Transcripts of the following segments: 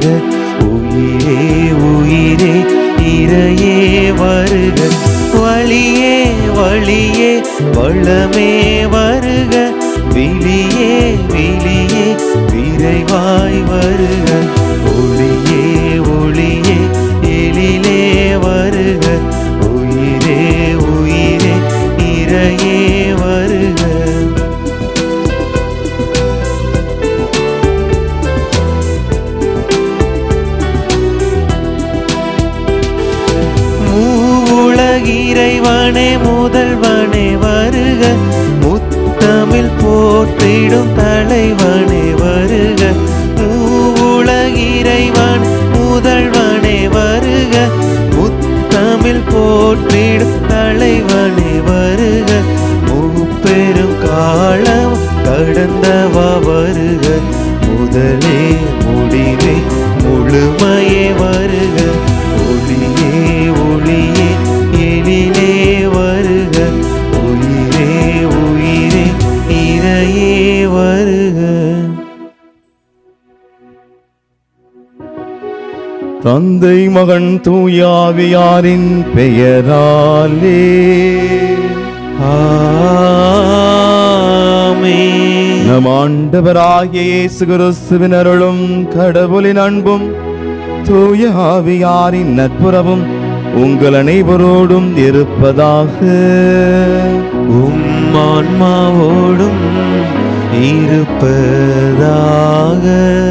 உயிரே உயிரே இறையே வருக வழியே வழியே வளமே வருக விழியே விழியே விரைவாய் வருக ஒளியே ஒளியே எழிலே வருக உயிரே உயிரே இறையே வருக மூவுலகிறைவனே முதல்வனே வருக முத்தமிழ் போற்றிடும் தலைவனே வருக மூவுலகிறைவன் முதல்வனே வருக முத்தமிழ் போற்றிடும் தலைவனே வருக மூப்பெரும் காலம் கடந்தவா வருக முதலே முடிவே முழுமையே வருக ஒளியே ஒளியே எழிலே வருக உயிரே உயிரே இறையே வருக தந்தை மகன் தூயாவியாரின் பெயராலே ஆமென். நம் ஆண்டவராகிய இயேசு கிறிஸ்துவின் அருளும் கடவுளின் அன்பும் தூய ஆவியாரின் நட்புறவும் உங்கள் அனைவரோடும் இருப்பதாக உம் ஆன்மாவோடும் இருப்பதாக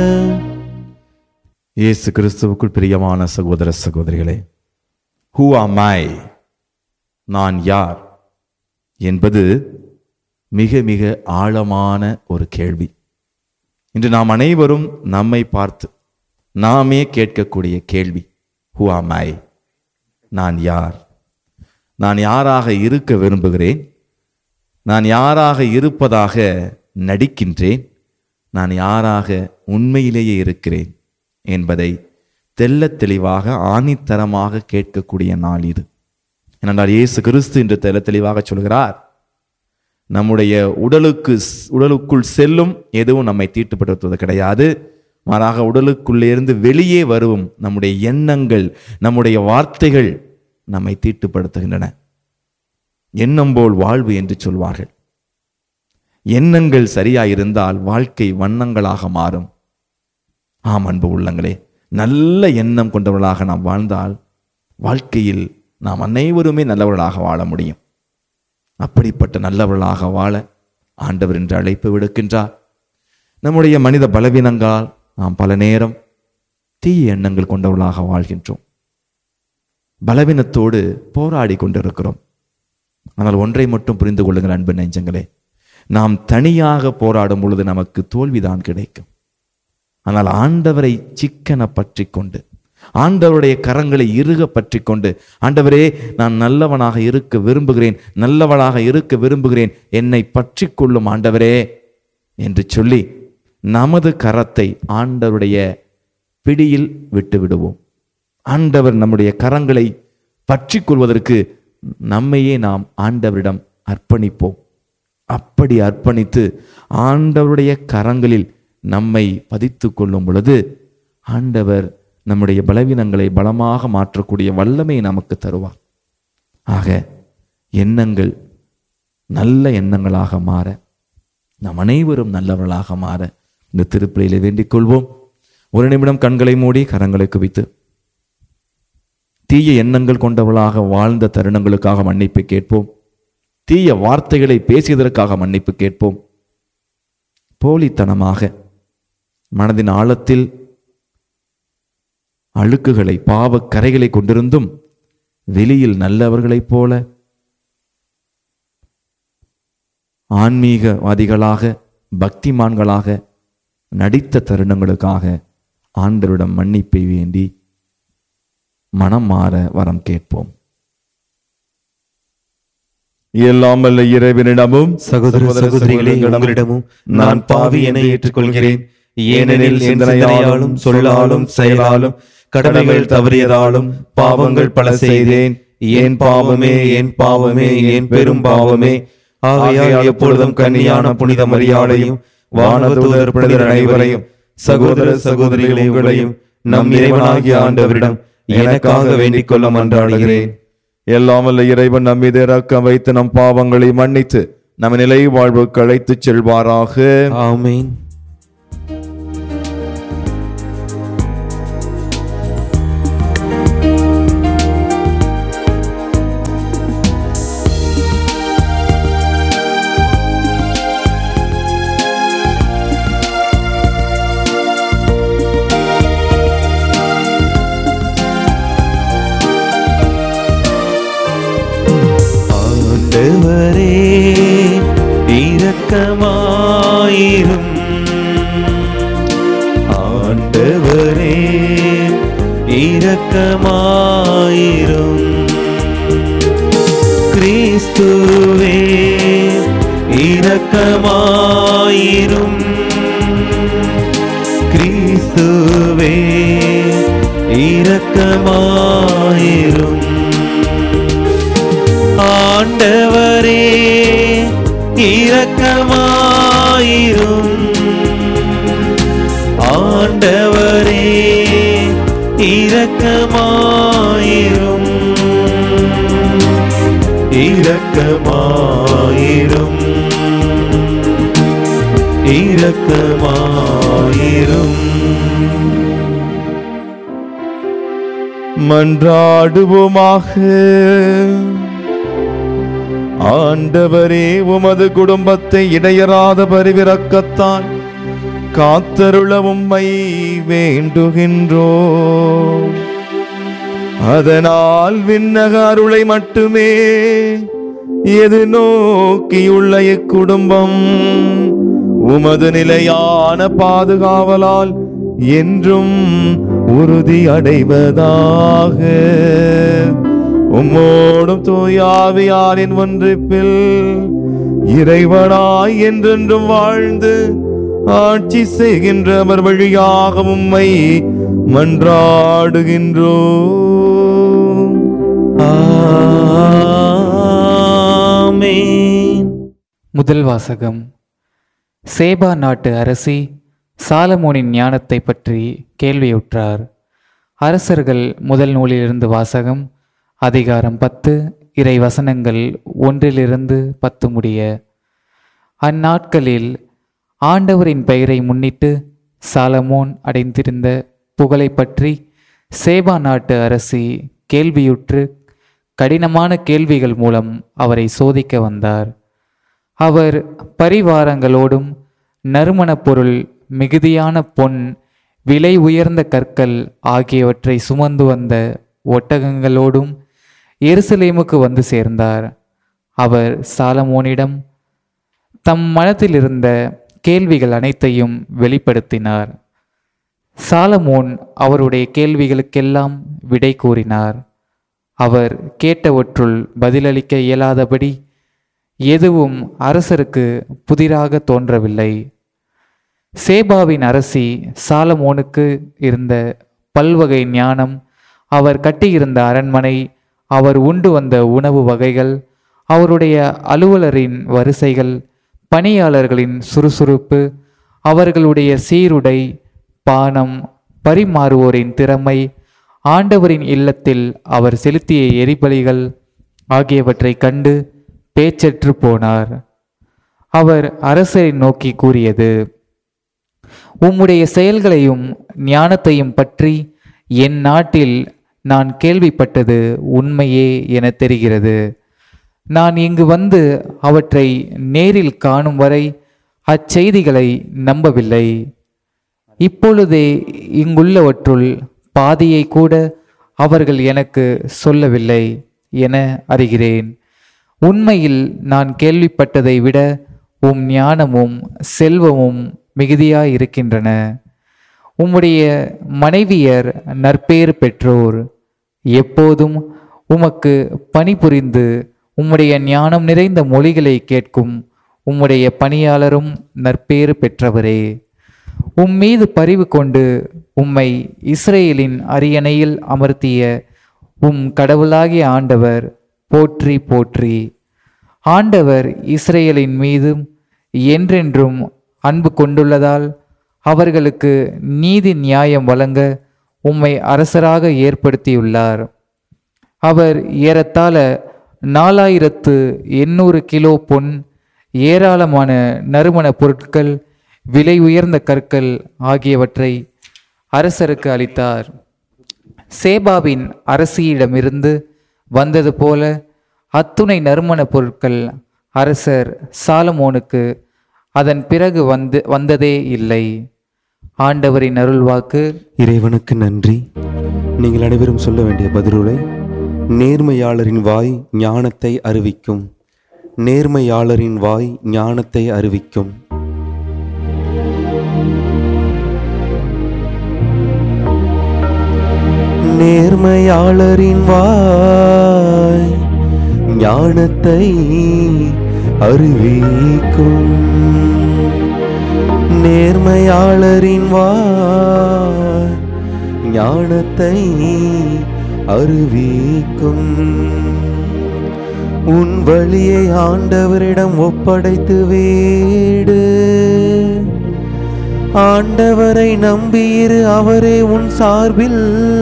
இயேசு கிறிஸ்துவுக்குள் பிரியமான சகோதர சகோதரிகளே ஹூ ஆம் ஐ நான் யார் என்பது மிக மிக ஆழமான ஒரு கேள்வி இன்று நாம் அனைவரும் நம்மை பார்த்து நாமே கேட்கக்கூடிய கேள்வி ஹூ ஆம் ஐ நான் யார் நான் யாராக இருக்க விரும்புகிறேன் நான் யாராக இருப்பதாக நடிக்கின்றேன் நான் யாராக உண்மையிலேயே இருக்கிறேன் என்பதை தெள்ளத் தெளிவாக ஆணித்தரமாக கேட்கக்கூடிய நாள் இது ஏனென்றால் இயேசு கிறிஸ்து என்று தெள்ளத் தெளிவாக சொல்கிறார் நம்முடைய உடலுக்கு உடலுக்குள் செல்லும் எதுவும் நம்மை தீட்டுப்படுத்துவது கிடையாது மாறாக உடலுக்குள்ளே இருந்து வெளியே வரும் நம்முடைய எண்ணங்கள் நம்முடைய வார்த்தைகள் நம்மை தீட்டுப்படுத்துகின்றன எண்ணம் போல் வாழ்வு என்று சொல்வார்கள் எண்ணங்கள் சரியாயிருந்தால் வாழ்க்கை வண்ணங்களாக மாறும் ஆம் அன்பு உள்ளங்களே நல்ல எண்ணம் கொண்டவர்களாக நாம் வாழ்ந்தால் வாழ்க்கையில் நாம் அனைவருமே நல்லவர்களாக வாழ முடியும் அப்படிப்பட்ட நல்லவர்களாக வாழ ஆண்டவர் என்று அழைப்பு விடுக்கின்றார் நம்முடைய மனித பலவீனங்களால் நாம் பல நேரம் தீய எண்ணங்கள் கொண்டவர்களாக வாழ்கின்றோம் பலவீனத்தோடு போராடி கொண்டிருக்கிறோம் ஆனால் ஒன்றை மட்டும் புரிந்து கொள்ளுங்கள் அன்பு நெஞ்சங்களே நாம் தனியாக போராடும் பொழுது நமக்கு தோல்விதான் கிடைக்கும் ஆனால் ஆண்டவரை சிக்கன பற்றி கொண்டு ஆண்டவருடைய கரங்களை இறுக பற்றி கொண்டு ஆண்டவரே நான் நல்லவனாக இருக்க விரும்புகிறேன் நல்லவனாக இருக்க விரும்புகிறேன் என்னை பற்றி கொள்ளும் ஆண்டவரே என்று சொல்லி நமது கரத்தை ஆண்டவருடைய பிடியில் விட்டு விடுவோம் ஆண்டவர் நம்முடைய கரங்களை பற்றி கொள்வதற்கு நம்மையே நாம் ஆண்டவரிடம் அர்ப்பணிப்போம் அப்படி அர்ப்பணித்து ஆண்டவருடைய கரங்களில் நம்மை பதித்து கொள்ளும் பொழுது ஆண்டவர் நம்முடைய பலவீனங்களை பலமாக மாற்றக்கூடிய வல்லமை நமக்கு தருவார் ஆக எண்ணங்கள் நல்ல எண்ணங்களாக மாற நாம் அனைவரும் நல்லவர்களாக மாற இந்த திருப்பலியில வேண்டிக் கொள்வோம் ஒரு நிமிடம் கண்களை மூடி கரங்களை குவித்து தீய எண்ணங்கள் கொண்டவர்களாக வாழ்ந்த தருணங்களுக்காக மன்னிப்பு கேட்போம் தீய வார்த்தைகளை பேசியதற்காக மன்னிப்பு கேட்போம் போலித்தனமாக மனதின் ஆழத்தில் அழுக்குகளை பாவக் கரைகளை கொண்டிருந்தும் வெளியில் நல்லவர்களைப் போல ஆன்மீகவாதிகளாக பக்திமான்களாக நடித்த தருணங்களுக்காக ஆண்டவரிடம் மன்னிப்பை வேண்டி மனம் மாற வரம் கேட்போம் எல்லாம் வல்ல இறைவனிடமும் சகோதர சகோதரிகளே உங்களிடமும் நான் பாவி என ஏற்றுக்கொள்கிறேன் ஏனெனில் சிந்தனையாலும் சொல்லாலும் செயலாலும் கடமைகள் தவறியதாலும் பாவங்கள் பல செய்தேன் ஏன் பாவமே ஏன் பாவமே ஏன் பெரும் பாவமே ஆகையால் எப்பொழுதும் கன்னியான புனித மரியாதையும் வானதூதர் புனிதர் அனைவரையும் சகோதர சகோதரிகளை உங்களையும் நம் இறைவனாகிய ஆண்டவரிடம் எனக்காக வேண்டிக் கொள்ள மன்றாடுகிறேன் எல்லாம் வல்ல இறைவன் நம் மீது இரக்கம் வைத்து நம் பாவங்களை மன்னித்து நம் நிலை வாழ்வுக்கு அழைத்துச் செல்வாராக ஆமென் ஆண்டவரே இரக்கமாயிரும் ஆண்டவரே இரக்கமாயிரும் கிறிஸ்துவே இரக்கமாயிரும் கிறிஸ்துவே இரக்கமாயிரும் ஆண்டவரே இரக்கமாயிரும் ஆண்டவரே இரக்கமாயிரும் இரக்கமாயிரும் இரக்கமாயிரும் மன்றாடுவோமாக ஆண்டவரே உமது குடும்பத்தை இடையறாத பரிவிரக்கத்தால் காத்தருள உம்மை வேண்டுகின்றோ அதனால் விண்ணக அருளை மட்டுமே எது நோக்கியுள்ள இக்குடும்பம் உமது நிலையான பாதுகாவலால் என்றும் உறுதி அடைவதாக உம்மோடும் தூயாவியாரின் ஒன்றிப்பில் இறைவனாய் என்றென்றும் வாழ்ந்து ஆட்சி செய்கின்றவர் வழியாக உம்மை மன்றாடுகின்றோ ஆமென் முதல் வாசகம் சேபா நாட்டு அரசி சாலமோனின் ஞானத்தை பற்றி கேள்வியுற்றார் அரசர்கள் முதல் நூலிலிருந்து வாசகம் அதிகாரம் பத்து இறை வசனங்கள் ஒன்றிலிருந்து பத்து முடிய அந்நாட்களில் ஆண்டவரின் பெயரை முன்னிட்டு சாலமோன் அடைந்திருந்த புகழை பற்றி சேபா நாட்டு அரசி கேள்வியுற்று கடினமான கேள்விகள் மூலம் அவரை சோதிக்க வந்தார் அவர் பரிவாரங்களோடும் நறுமணப் பொருள் மிகுதியான பொன் விலை உயர்ந்த கற்கள் ஆகியவற்றை சுமந்து வந்த ஒட்டகங்களோடும் எருசலேமுக்கு வந்து சேர்ந்தார் அவர் சாலமோனிடம் தம் மனத்தில் இருந்த கேள்விகள் அனைத்தையும் வெளிப்படுத்தினார் சாலமோன் அவருடைய கேள்விகளுக்கெல்லாம் விடை கூறினார் அவர் கேட்டவற்றுள் பதிலளிக்க இயலாதபடி எதுவும் அரசருக்கு புதிராக தோன்றவில்லை சேபாவின் அரசி சாலமோனுக்கு இருந்த பல்வகை ஞானம் அவர் கட்டியிருந்த அரண்மனை அவர் உண்டு வந்த உணவு வகைகள் அவருடைய அலுவலரின் வரிசைகள் பணியாளர்களின் சுறுசுறுப்பு அவர்களுடைய சீருடை பானம் பரிமாறுவோரின் திறமை ஆண்டவரின் இல்லத்தில் அவர் செலுத்திய எரிபலிகள் ஆகியவற்றைக் கண்டு பேச்சற்று போனார் அவர் அரசரை நோக்கி கூறியது உம்முடைய செயல்களையும் ஞானத்தையும் பற்றி என் நாட்டில் நான் கேள்விப்பட்டது உண்மையே என தெரிகிறது நான் இங்கு வந்து அவற்றை நேரில் காணும் வரை அச்செய்திகளை நம்பவில்லை இப்பொழுதே இங்குள்ளவற்றுள் பாதியை கூட அவர்கள் எனக்கு சொல்லவில்லை என அறிகிறேன் உண்மையில் நான் கேள்விப்பட்டதை விட உம் ஞானமும் செல்வமும் மிகுதியாயிருக்கின்றன உம்முடைய மனைவியர் நற்பேறு பெற்றோர் எப்போதும் உமக்கு பணிபுரிந்து உம்முடைய ஞானம் நிறைந்த மொழிகளை கேட்கும் உம்முடைய பணியாளரும் நற்பேறு பெற்றவரே உம் மீது பரிவு கொண்டு உம்மை இஸ்ரேலின் அரியணையில் அமர்த்திய உம் கடவுளாகிய ஆண்டவர் போற்றி போற்றி ஆண்டவர் இஸ்ரேலின் மீதும் என்றென்றும் அன்பு கொண்டுள்ளதால் அவர்களுக்கு நீதி நியாயம் வழங்க உம்மை அரசராக ஏற்படுத்தியுள்ளார் அவர் ஏறத்தாழ நாலாயிரத்து எண்ணூறு கிலோ பொன் ஏராளமான நறுமணப் பொருட்கள் விலை உயர்ந்த கற்கள் ஆகியவற்றை அரசருக்கு அளித்தார் சேபாவின் அரசியிடமிருந்து வந்தது போல அத்துணை நறுமணப் பொருட்கள் அரசர் சாலமோனுக்கு அதன் பிறகு வந்து வந்ததே இல்லை ஆண்டவரின் அருள்வாக்கு இறைவனுக்கு நன்றி நீங்கள் அனைவரும் சொல்ல வேண்டிய பதிலுரை நேர்மையாளரின் வாய் ஞானத்தை அறிவிக்கும் நேர்மையாளரின் வாய் ஞானத்தை அறிவிக்கும் நேர்மையாளரின் வாய் ஞானத்தை அறிவிக்கும் நேர்மையாளரின் வாய் ஞானத்தை அறிவிக்கும் உன் வழியை ஆண்டவரிடம் ஒப்படைத்து வீடு ஆண்டவரை நம்பியிரு அவரே உன் சார்பில்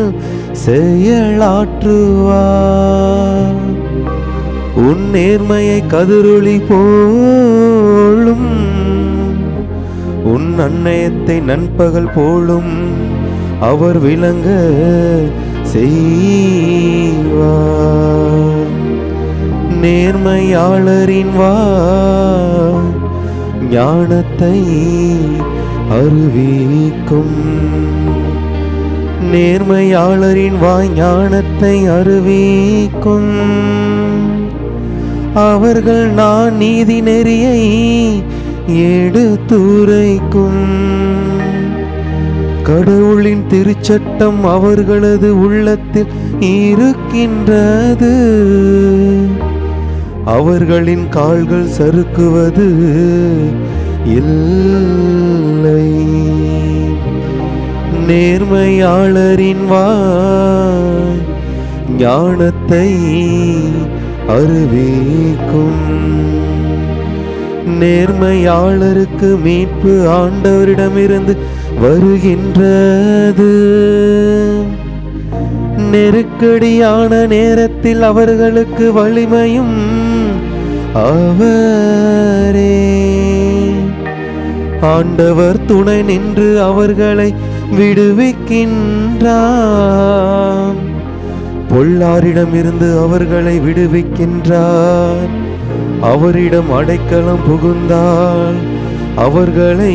செயலாற்றுவார் உன் நேர்மையை கதிரொளி போலும் உன் அன்னயத்தை நண்பகல் போலும் அவர் விளங்க செய்வார் நேர்மையாளரின் வா ஞானத்தை அறிவிக்கும் நேர்மையாளரின் வாய் ஞானத்தை அறிவிக்கும் அவர்கள் நான் நீதி நெறியை எடுத்துரைக்கும் கடவுளின் திருச்சட்டம் அவர்களது உள்ளத்தில் இருக்கின்றது அவர்களின் கால்கள் சறுக்குவது இல்லை நேர்மையாளரின் வாய் ஞானத்தை அறிவிக்கும் நேர்மையாளருக்கு மீட்பு ஆண்டவரிடமிருந்து வருகின்றது நெருக்கடியான நேரத்தில் அவர்களுக்கு வலிமையும் அவரே ஆண்டவர் துணை நின்று அவர்களை விடுவிக்கின்றார் பொல்லாரிடமிருந்து அவர்களை விடுவிக்கின்றார் அவரிடம் அடைக்கலம் புகுந்தால் அவர்களை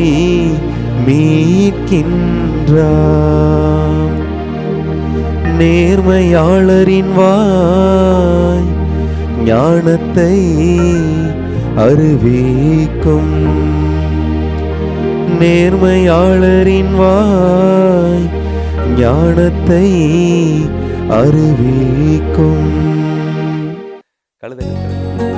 மீட்கின்றார் நேர்மையாளரின் வாய் ஞானத்தை அறிவிக்கும் நேர்மையாளரின் வாய் ஞானத்தை அறிவிக்கும் கழுதைகள்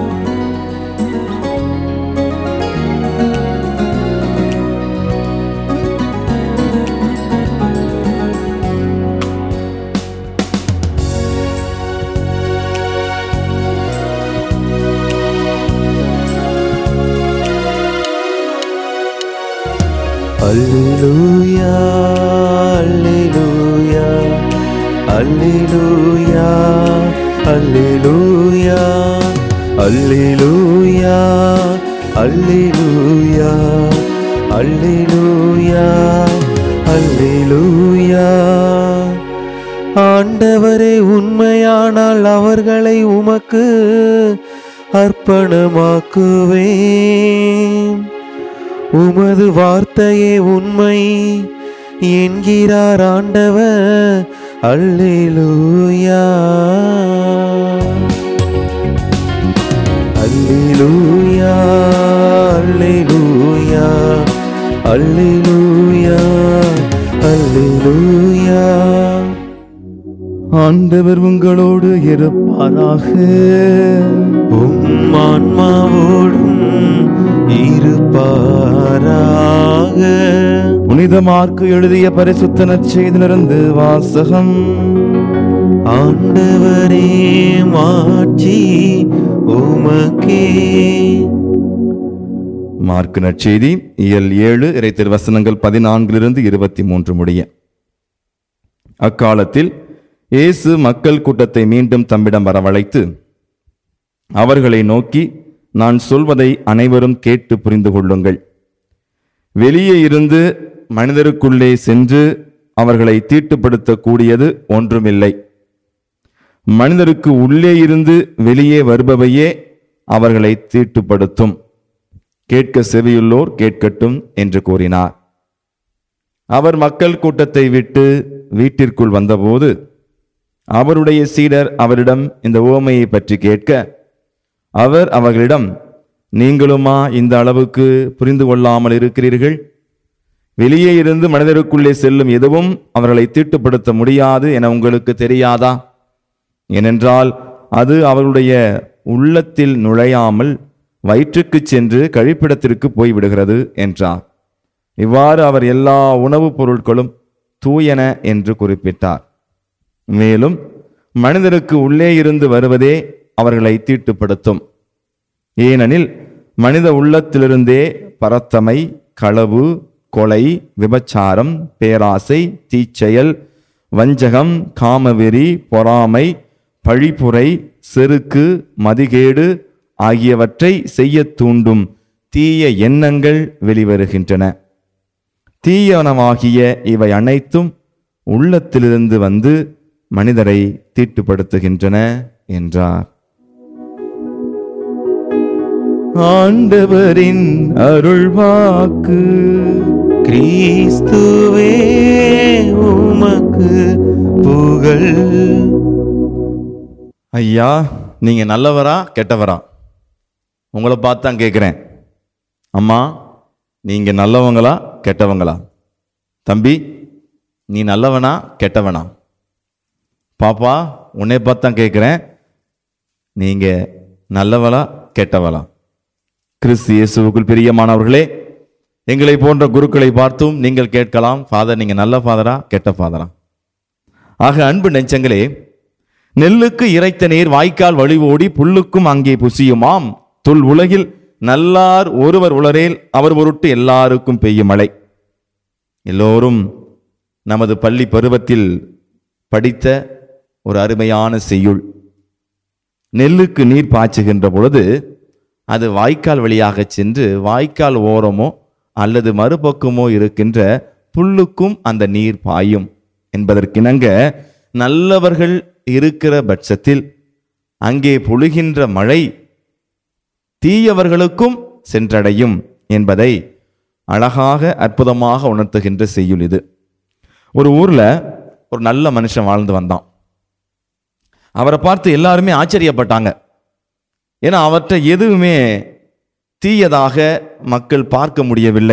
அல்லேலூயா அல்லேலூயா அல்லேலூயா அல்லேலூயா அல்லேலூயா அல்லேலூயா அல்லேலூயா அல்லேலூயா ஆண்டவரே உண்மையானால் அவர்களை உமக்கு அர்ப்பணமாக்குவேன் உமது வார்த்தையே உண்மை என்கிறார் ஆண்டவர் அல்லேலூயா அல்லேலூயா அல்லேலூயா அல்லேலூயா அல்லேலூயா ஆண்டவர் உங்களோடு இருப்பாராக உம் ஆன்மாவோடும் இருப்பாராக புனித மார்க்கு எழுதிய பரிசுத்த நற்செய்திலிருந்து வாசகம் ஆண்டவரே மாட்சி உமக்கே மார்க்கு நற்செய்தி இயல் ஏழு இறை திருவசனங்கள் பதினான்கிலிருந்து இருபத்தி மூன்று முடிய அக்காலத்தில் இயேசு மக்கள் கூட்டத்தை மீண்டும் தம்மிடம் வரவழைத்து அவர்களை நோக்கி நான் சொல்வதை அனைவரும் கேட்டு புரிந்து கொள்ளுங்கள் வெளியே இருந்து மனிதருக்குள்ளே சென்று அவர்களை தீட்டுப்படுத்தக்கூடியது ஒன்றுமில்லை மனிதருக்கு உள்ளே இருந்து வெளியே வருபவையே அவர்களை தீட்டுப்படுத்தும் கேட்க செவியுள்ளோர் கேட்கட்டும் என்று கூறினார் அவர் மக்கள் கூட்டத்தை விட்டு வீட்டிற்குள் வந்தபோது அவருடைய சீடர் அவரிடம் இந்த உவமையை பற்றி கேட்க அவர் அவர்களிடம் நீங்களுமா இந்த அளவுக்கு புரிந்து கொள்ளாமல் இருக்கிறீர்கள் வெளியே இருந்து மனிதருக்குள்ளே செல்லும் எதுவும் அவர்களை தீட்டுப்படுத்த முடியாது என உங்களுக்கு தெரியாதா ஏனென்றால் அது அவர்களுடைய உள்ளத்தில் நுழையாமல் வயிற்றுக்குச் சென்று கழிப்பிடத்திற்கு போய்விடுகிறது என்றார் இவ்வாறு அவர் எல்லா உணவுப் பொருட்களும் தூயன என்று குறிப்பிட்டார் மேலும் மனிதருக்கு உள்ளே இருந்து வருவதே அவர்களை தீட்டுப்படுத்தும் ஏனெனில் மனித உள்ளத்திலிருந்தே பரத்தமை களவு கொலை விபச்சாரம் பேராசை தீச்செயல் வஞ்சகம் காமவெறி பொறாமை பழிப்புரை செருக்கு மதிகேடு ஆகியவற்றை செய்யத் தூண்டும் தீய எண்ணங்கள் வெளிவருகின்றன தீயனமாகிய இவை அனைத்தும் உள்ளத்திலிருந்து வந்து மனிதரை தீட்டுப்படுத்துகின்றன என்றார் ஆண்டவரின் அருள்வாக்கு கிறிஸ்துவே உமக்கு புகழ் ஐயா நீங்க நல்லவரா கெட்டவரா உங்களை பார்த்து தான் கேட்குறேன் அம்மா நீங்க நல்லவங்களா கெட்டவங்களா தம்பி நீ நல்லவனா கெட்டவனா பாப்பா உன்னை பார்த்து தான் கேட்குறேன் நீங்க நல்லவளா கெட்டவளா கிறிஸ்து இயேசுவுக்குள் பிரியமானவர்களே எங்களை போன்ற குருக்களை பார்த்தும் நீங்கள் கேட்கலாம் ஃபாதர் நீங்க நல்ல ஃபாதரா கெட்ட ஃபாதரா ஆக அன்பு நெஞ்சங்களே நெல்லுக்கு இறைத்த நீர் வாய்க்கால் வழி ஓடி புல்லுக்கும் அங்கே புசியுமாம் துல் உலகில் நல்லார் ஒருவர் உளரேல் அவர் பொருட்டு எல்லாருக்கும் பெய்யும் மழை எல்லோரும் நமது பள்ளி பருவத்தில் படித்த ஒரு அருமையான செய்யுள் நெல்லுக்கு நீர் பாய்ச்சுகின்ற பொழுது அது வாய்க்கால் வழியாக சென்று வாய்க்கால் ஓரமோ அல்லது மறுபக்கமோ இருக்கின்ற புல்லுக்கும் அந்த நீர் பாயும் என்பதற்கிணங்க நல்லவர்கள் இருக்கிற பட்சத்தில் அங்கே பொழுகின்ற மழை தீயவர்களுக்கும் சென்றடையும் என்பதை அழகாக அற்புதமாக உணர்த்துகின்ற செய்யுள் இது ஒரு ஊர்ல ஒரு நல்ல மனுஷன் வாழ்ந்து வந்தான் அவரை பார்த்து எல்லாருமே ஆச்சரியப்பட்டாங்க ஏன்னா அவற்றை எதுவுமே தீயதாக மக்கள் பார்க்க முடியவில்லை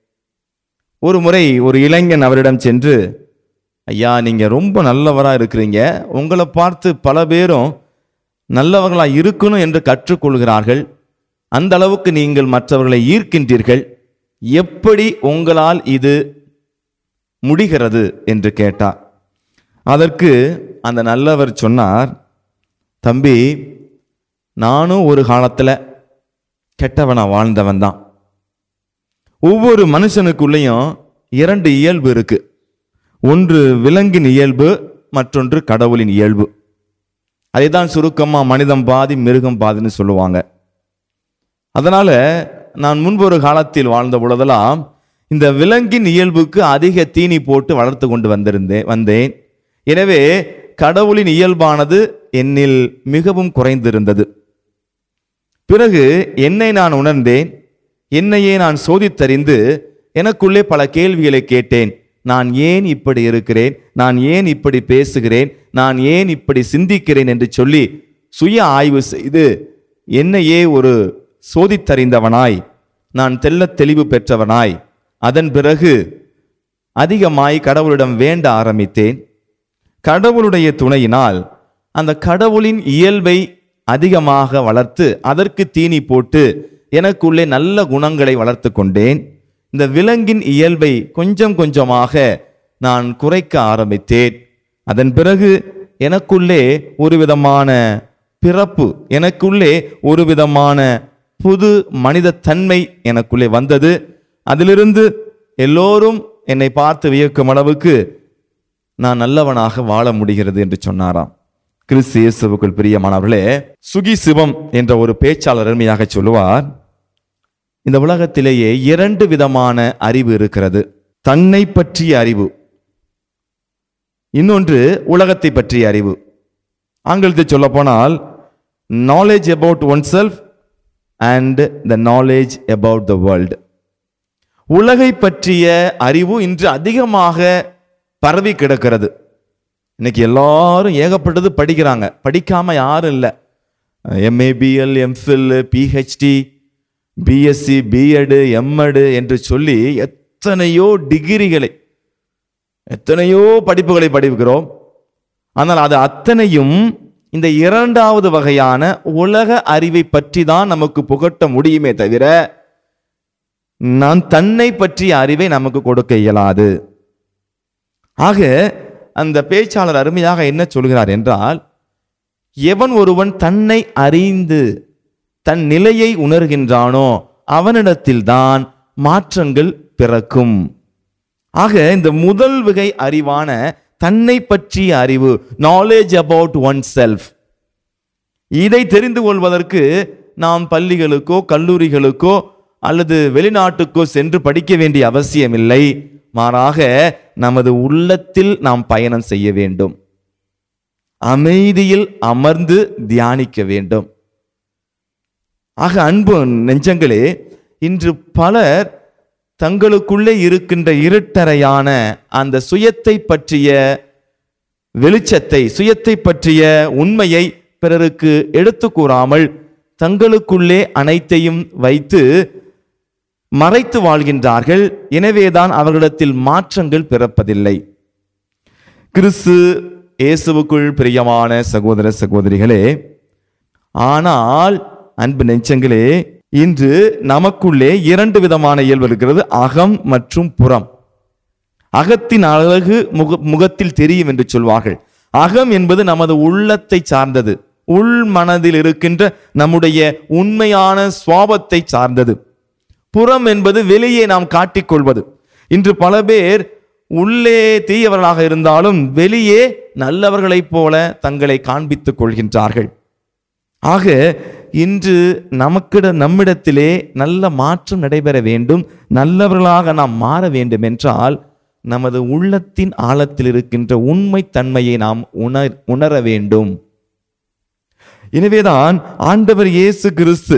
ஒரு முறை ஒரு இளைஞன் அவரிடம் சென்று ஐயா நீங்க ரொம்ப நல்லவரா இருக்கிறீங்க உங்களை பார்த்து பல பேரும் நல்லவர்களா இருக்கணும் என்று கற்றுக்கொள்கிறார்கள் அந்த அளவுக்கு நீங்கள் மற்றவர்களை ஈர்க்கின்றீர்கள் எப்படி உங்களால் இது முடிகிறது என்று கேட்டார் அதற்கு அந்த நல்லவர் சொன்னார் தம்பி நானும் ஒரு காலத்துல கெட்டவனா வாழ்ந்தவன் தான் ஒவ்வொரு மனுஷனுக்குள்ளேயும் இரண்டு இயல்பு இருக்கு ஒன்று விலங்கின் இயல்பு மற்றொன்று கடவுளின் இயல்பு அதைதான் சுருக்கமா மனிதம் பாதி மிருகம் பாதின்னு சொல்லுவாங்க அதனால நான் முன்பு ஒரு காலத்தில் வாழ்ந்த பொழுதெல்லாம் இந்த விலங்கின் இயல்புக்கு அதிக தீனி போட்டு வளர்த்து கொண்டு வந்திருந்தேன் வந்தேன் எனவே கடவுளின் இயல்பானது என்னில் மிகவும் குறைந்திருந்தது பிறகு என்னை நான் உணர்ந்தேன் என்னையே நான் சோதித்தறிந்து எனக்குள்ளே பல கேள்விகளை கேட்டேன் நான் ஏன் இப்படி இருக்கிறேன் நான் ஏன் இப்படி பேசுகிறேன் நான் ஏன் இப்படி சிந்திக்கிறேன் என்று சொல்லி சுய ஆய்வு செய்து என்னையே ஒரு சோதித்தறிந்தவனாய் நான் தெள்ளத் தெளிவு பெற்றவனாய் அதன் பிறகு அதிகமாய் கடவுளிடம் வேண்ட ஆரம்பித்தேன் கடவுளுடைய துணையினால் அந்த கடவுளின் இயல்பை அதிகமாக வளர்த்து அதற்கு தீனி போட்டு எனக்குள்ளே நல்ல குணங்களை வளர்த்து கொண்டேன் இந்த விலங்கின் இயல்பை கொஞ்சம் கொஞ்சமாக நான் குறைக்க ஆரம்பித்தேன் அதன் பிறகு எனக்குள்ளே ஒரு விதமான பிறப்பு எனக்குள்ளே ஒரு விதமான புது மனித தன்மை எனக்குள்ளே வந்தது அதிலிருந்து எல்லோரும் என்னை பார்த்து வியக்கும் அளவுக்கு நான் நல்லவனாக வாழ முடிகிறது என்று சொன்னாராம் கிறிஸ்து இயேசுவுக்குள் பிரியமானவர்களே சுகி சிவம் என்ற ஒரு பேச்சாளர் அருமையாக சொல்லுவார் இந்த உலகத்திலேயே இரண்டு விதமான அறிவு இருக்கிறது தன்னை பற்றிய அறிவு இன்னொன்று உலகத்தை பற்றிய அறிவு ஆங்கிலத்தில் சொல்ல போனால் knowledge about oneself and the knowledge about the world உலகை பற்றிய அறிவு இன்று அதிகமாக பரவி கிடக்கிறது இன்னைக்கு எல்லாரும் ஏகப்பட்டது படிக்கிறாங்க படிக்காம யாரும் இல்லை MA BL MPhil PhD BSc BEd MEd என்று சொல்லி எத்தனையோ டிகிரிகளை எத்தனையோ படிப்புகளை படிக்கிறோம் ஆனால் அது அத்தனையும் இந்த இரண்டாவது வகையான உலக அறிவை பற்றி தான் நமக்கு புகட்ட முடியுமே தவிர நான் தன்னை பற்றிய அறிவை நமக்கு கொடுக்க இயலாது ஆக அந்த பேச்சாளர் அருமையாக என்ன சொல்கிறார் என்றால் எவன் ஒருவன் தன்னை அறிந்து தன் நிலையை உணர்கின்றானோ அவனிடத்தில்தான் மாற்றங்கள் பிறக்கும் ஆக இந்த முதல் வகை அறிவான தன்னை பற்றிய அறிவு நாலேஜ் அபவுட் ஒன் செல்ஃப் இதை தெரிந்து கொள்வதற்கு நாம் பள்ளிகளுக்கோ கல்லூரிகளுக்கோ அல்லது வெளிநாட்டுக்கோ சென்று படிக்க வேண்டிய அவசியமில்லை மாறாக நமது உள்ளத்தில் நாம் பயணம் செய்ய வேண்டும் அமைதியில் அமர்ந்து தியானிக்க வேண்டும் ஆக அன்பு நெஞ்சங்களே இன்று பலர் தங்களுக்குள்ளே இருக்கின்ற இருட்டறையான அந்த சுயத்தை பற்றிய வெளிச்சத்தை சுயத்தை பற்றிய உண்மையை பிறருக்கு எடுத்து கூறாமல் தங்களுக்குள்ளே அனைத்தையும் வைத்து மறைத்து வாழ்கின்றார்கள் எனவேதான் அவர்களிடத்தில் மாற்றங்கள் பிறப்பதில்லை கிறிஸ்து இயேசுவுக்குள் பிரியமான சகோதர சகோதரிகளே ஆனால் அன்பு நெஞ்சங்களே இன்று நமக்குள்ளே இரண்டு விதமான இயல்பு இருக்கிறது அகம் மற்றும் புறம் அகத்தின் அழகு முக முகத்தில் தெரியும் என்று சொல்வார்கள் அகம் என்பது நமது உள்ளத்தை சார்ந்தது உள் மனதில் இருக்கின்ற நம்முடைய உண்மையான சுவாபத்தை சார்ந்தது புறம் என்பது வெளியே நாம் காட்டிக்கொள்வது இன்று பல பேர் உள்ளே தீயவர்களாக இருந்தாலும் வெளியே நல்லவர்களைப் போல தங்களை காண்பித்துக் கொள்கின்றார்கள் ஆக இன்று நமக்கிட நம்மிடத்திலே நல்ல மாற்றம் நடைபெற வேண்டும் நல்லவர்களாக நாம் மாற வேண்டும் என்றால் நமது உள்ளத்தின் ஆழத்தில் இருக்கின்ற உண்மை தன்மையை நாம் உணர் உணர வேண்டும் எனவேதான் ஆண்டவர் இயேசு கிறிஸ்து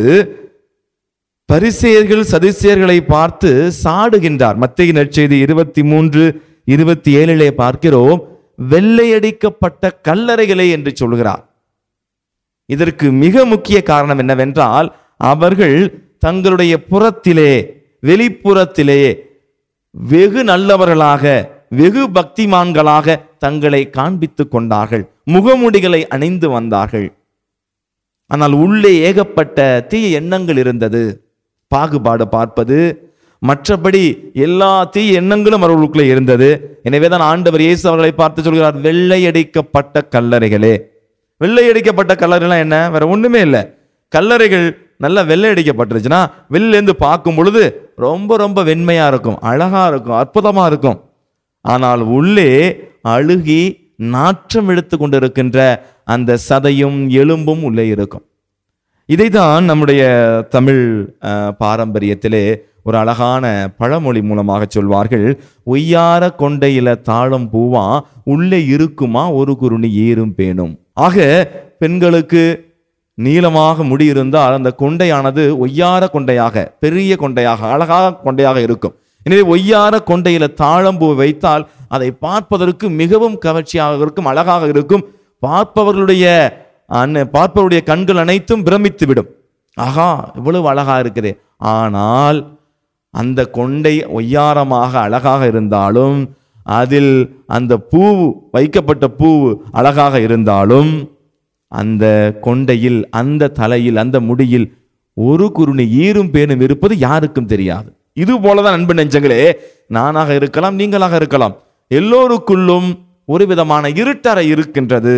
பரிசேயர்கள் சதிசேயர்களை பார்த்து சாடுகின்றார் மத்திய நற்செய்தி இருபத்தி மூன்று இருபத்தி ஏழிலே பார்க்கிறோம் வெள்ளையடிக்கப்பட்ட கல்லறைகளே என்று சொல்கிறார் இதற்கு மிக முக்கிய காரணம் என்னவென்றால் அவர்கள் தங்களுடைய புறத்திலே வெளிப்புறத்திலே வெகு நல்லவர்களாக வெகு பக்திமான்களாக தங்களை காண்பித்துக் கொண்டார்கள் முகமுடிகளை அணிந்து வந்தார்கள் ஆனால் உள்ளே ஏகப்பட்ட தீய எண்ணங்கள் இருந்தது பாகுபாடு பார்ப்பது மற்றபடி எல்லா தீய எண்ணங்களும் அவர்களுக்குள்ளே இருந்தது எனவேதான் ஆண்டவர் இயேசு அவர்களை பார்த்து சொல்கிறார் வெள்ளையடிக்கப்பட்ட கல்லறைகளே வெள்ளையடிக்கப்பட்ட கல்லறைலாம் என்ன வேற ஒண்ணுமே இல்லை கல்லறைகள் நல்லா வெள்ளையடிக்கப்பட்டுருச்சுன்னா வெளிலேருந்து பார்க்கும் பொழுது ரொம்ப ரொம்ப வெண்மையா இருக்கும் அழகா இருக்கும் அற்புதமா இருக்கும் ஆனால் உள்ளே அழுகி நாற்றம் எடுத்து கொண்டிருக்கின்ற அந்த சதையும் எலும்பும் உள்ளே இருக்கும் இதைதான் நம்முடைய தமிழ் அஹ், பாரம்பரியத்திலே ஒரு அழகான பழமொழி மூலமாக சொல்வார்கள் ஒய்யார கொண்டையில தாழம் பூவா உள்ளே இருக்குமா ஒரு குருணி ஏறும் பேணும் ஆக பெண்களுக்கு நீளமாக முடி இருந்தால் அந்த கொண்டையானது ஒய்யார கொண்டையாக பெரிய கொண்டையாக அழகாக கொண்டையாக இருக்கும் எனவே ஒய்யார கொண்டையில தாழம்பூ வைத்தால் அதை பார்ப்பதற்கு மிகவும் கவர்ச்சியாக இருக்கும் அழகாக இருக்கும் பார்ப்பவர்களுடைய அன்ன- பார்ப்பவருடைய கண்கள் அனைத்தும் பிரமித்து விடும் ஆகா இவ்வளவு அழகா இருக்குதே ஆனால் அந்த கொண்டை ஒய்யாரமாக அழகாக இருந்தாலும் அதில் அந்த பூ வைக்கப்பட்ட பூ அழகாக இருந்தாலும் அந்த கொண்டையில் அந்த தலையில் அந்த முடியில் ஒரு குருணி ஈரும் பேனும் இருப்பது யாருக்கும் தெரியாது இது போலதான் அன்பு நெஞ்சங்களே நானாக இருக்கலாம் நீங்களாக இருக்கலாம் எல்லோருக்குள்ளும் ஒரு விதமான இருட்டறை இருக்கின்றது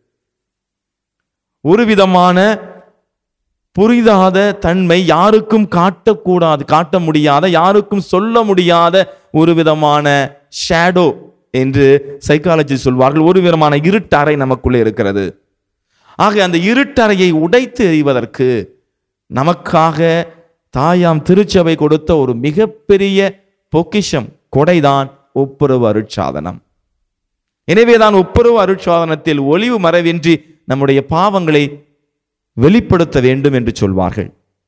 ஒரு விதமான புரிதாத தன்மை யாருக்கும் காட்டக்கூடாது காட்ட முடியாத யாருக்கும் சொல்ல முடியாத ஒரு விதமான ஷேடோ என்று சைக்காலஜி சொல்வார்கள் ஒரு விதமான இருட்டறை நமக்குள்ளே இருக்கிறது ஆக அந்த இருட்டறையை உடைத்து எறிவதற்கு நமக்காக தாயாம் திருச்சபை கொடுத்த ஒரு மிகப்பெரிய பொக்கிஷம் கொடைதான் ஒப்புரவு அருட்சாதனம் எனவேதான் ஒப்புரவு அருட்சாதனத்தில் ஒளிவு மறைவின்றி நம்முடைய பாவங்களை வெளிப்படுத்த வேண்டும் என்று சொல்வார்கள்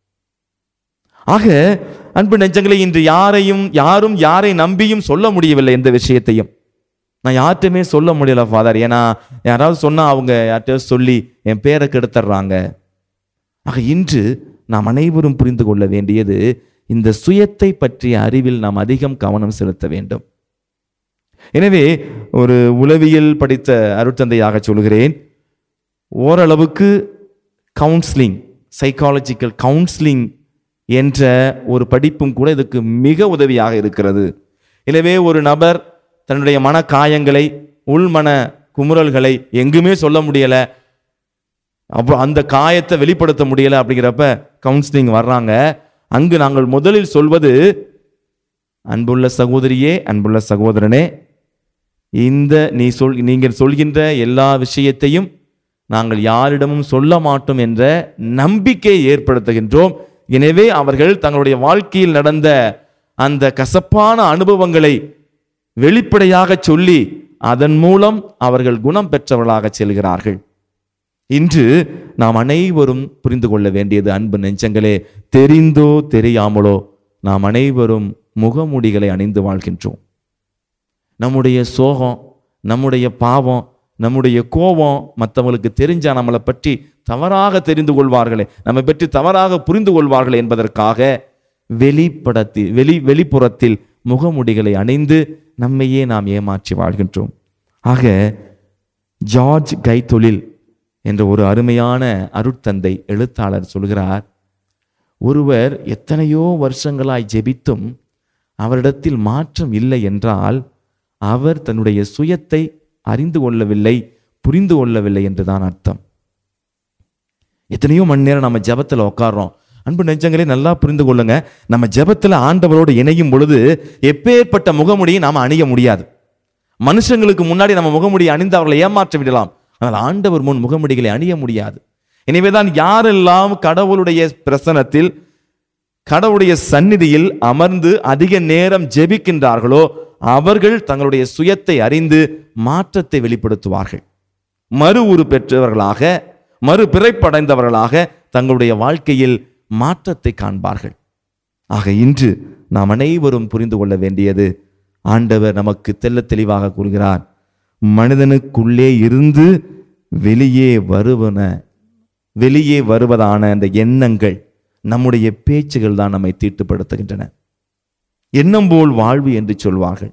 ஆக அன்பு நெஞ்சங்களை இன்று யாரையும் யாரும் யாரை நம்பியும் சொல்ல முடியவில்லை எந்த விஷயத்தையும் நான் யார்கிட்டயுமே சொல்ல முடியல ஃபாதர் ஏன்னா யாராவது சொன்னா அவங்க யார்கிட்டயோ சொல்லி என் பேரை கெடுத்துடுறாங்க ஆக இன்று நாம் அனைவரும் புரிந்து கொள்ள வேண்டியது இந்த சுயத்தை பற்றிய அறிவில் நாம் அதிகம் கவனம் செலுத்த வேண்டும் எனவே ஒரு உளவியல் படித்த அருட்தந்தையாக சொல்கிறேன் ஓரளவுக்கு கவுன்சிலிங் சைக்காலஜிக்கல் கவுன்சிலிங் என்ற ஒரு படிப்பும் கூட இதுக்கு மிக உதவியாக இருக்கிறது எனவே ஒரு நபர் தன்னுடைய மன காயங்களை உள்மன குமுறல்களை எங்குமே சொல்ல முடியல அப்போ அந்த காயத்தை வெளிப்படுத்த முடியல அப்படிங்கிறப்ப கவுன்சிலிங் வர்றாங்க அங்கு நாங்கள் முதலில் சொல்வது அன்புள்ள சகோதரியே அன்புள்ள சகோதரனே இந்த நீ சொல் நீங்கள் சொல்கின்ற எல்லா விஷயத்தையும் நாங்கள் யாரிடமும் சொல்ல மாட்டோம் என்ற நம்பிக்கையை ஏற்படுத்துகின்றோம் எனவே அவர்கள் தங்களுடைய வாழ்க்கையில் நடந்த அந்த கசப்பான அனுபவங்களை வெளிப்படையாக சொல்லி அதன் மூலம் அவர்கள் குணம் பெற்றவர்களாக செல்கிறார்கள் இன்று நாம் அனைவரும் புரிந்து கொள்ள வேண்டியது அன்பு நெஞ்சங்களே தெரிந்தோ தெரியாமலோ நாம் அனைவரும் முகமூடிகளை அணிந்து வாழ்கின்றோம் நம்முடைய சோகம் நம்முடைய பாவம் நம்முடைய கோபம் மற்றவங்களுக்கு தெரிஞ்சா நம்மளை பற்றி தவறாக தெரிந்து கொள்வார்களே நம்மை பற்றி தவறாக புரிந்து கொள்வார்களே என்பதற்காக வெளிப்படத்தில் வெளி வெளிப்புறத்தில் முகமுடிகளை அணிந்து நம்மையே நாம் ஏமாற்றி வாழ்கின்றோம் ஆக ஜார்ஜ் கைத்தொழில் என்ற ஒரு அருமையான அருட்தந்தை எழுத்தாளர் சொல்கிறார் ஒருவர் எத்தனையோ வருஷங்களாய் ஜெபித்தும் அவரிடத்தில் மாற்றம் இல்லை என்றால் அவர் தன்னுடைய சுயத்தை அறிந்து கொள்ளவில்லை புரிந்து கொள்ளவில்லை என்றுதான் அர்த்தம் எத்தனையோ மணி நேரம் நம்ம ஜெபத்தில் உட்கார்றோம் அன்பு நெஞ்சங்களே நல்லா புரிந்து கொள்ளுங்க நம்ம ஜெபத்தில் ஆண்டவரோடு இணையும் பொழுது எப்பேற்பட்ட முகமுடியை நாம் அணிய முடியாது மனுஷங்களுக்கு முன்னாடி நம்ம முகமுடியை அணிந்து அவர்களை ஏமாற்றி விடலாம் ஆனால் ஆண்டவர் முன் முகமுடிகளை அணிய முடியாது எனவேதான் யாரெல்லாம் கடவுளுடைய பிரசனத்தில் கடவுளுடைய சந்நிதியில் அமர்ந்து அதிக நேரம் ஜெபிக்கின்றார்களோ அவர்கள் தங்களுடைய சுயத்தை அறிந்து மாற்றத்தை வெளிப்படுத்துவார்கள் மறு உரு பெற்றவர்களாக மறு பிறப்படைந்தவர்களாக தங்களுடைய வாழ்க்கையில் மாற்றத்தை காண்பார்கள் ஆக இன்று நாம் அனைவரும் புரிந்து கொள்ள வேண்டியது ஆண்டவர் நமக்கு தெள்ளத் தெளிவாக கூறுகிறார் மனிதனுக்குள்ளே இருந்து வெளியே வருவன வெளியே வருவதான அந்த எண்ணங்கள் நம்முடைய பேச்சுகள் தான் நம்மை தீட்டுப்படுத்துகின்றன எண்ணம் போல் வாழ்வு என்று சொல்வார்கள்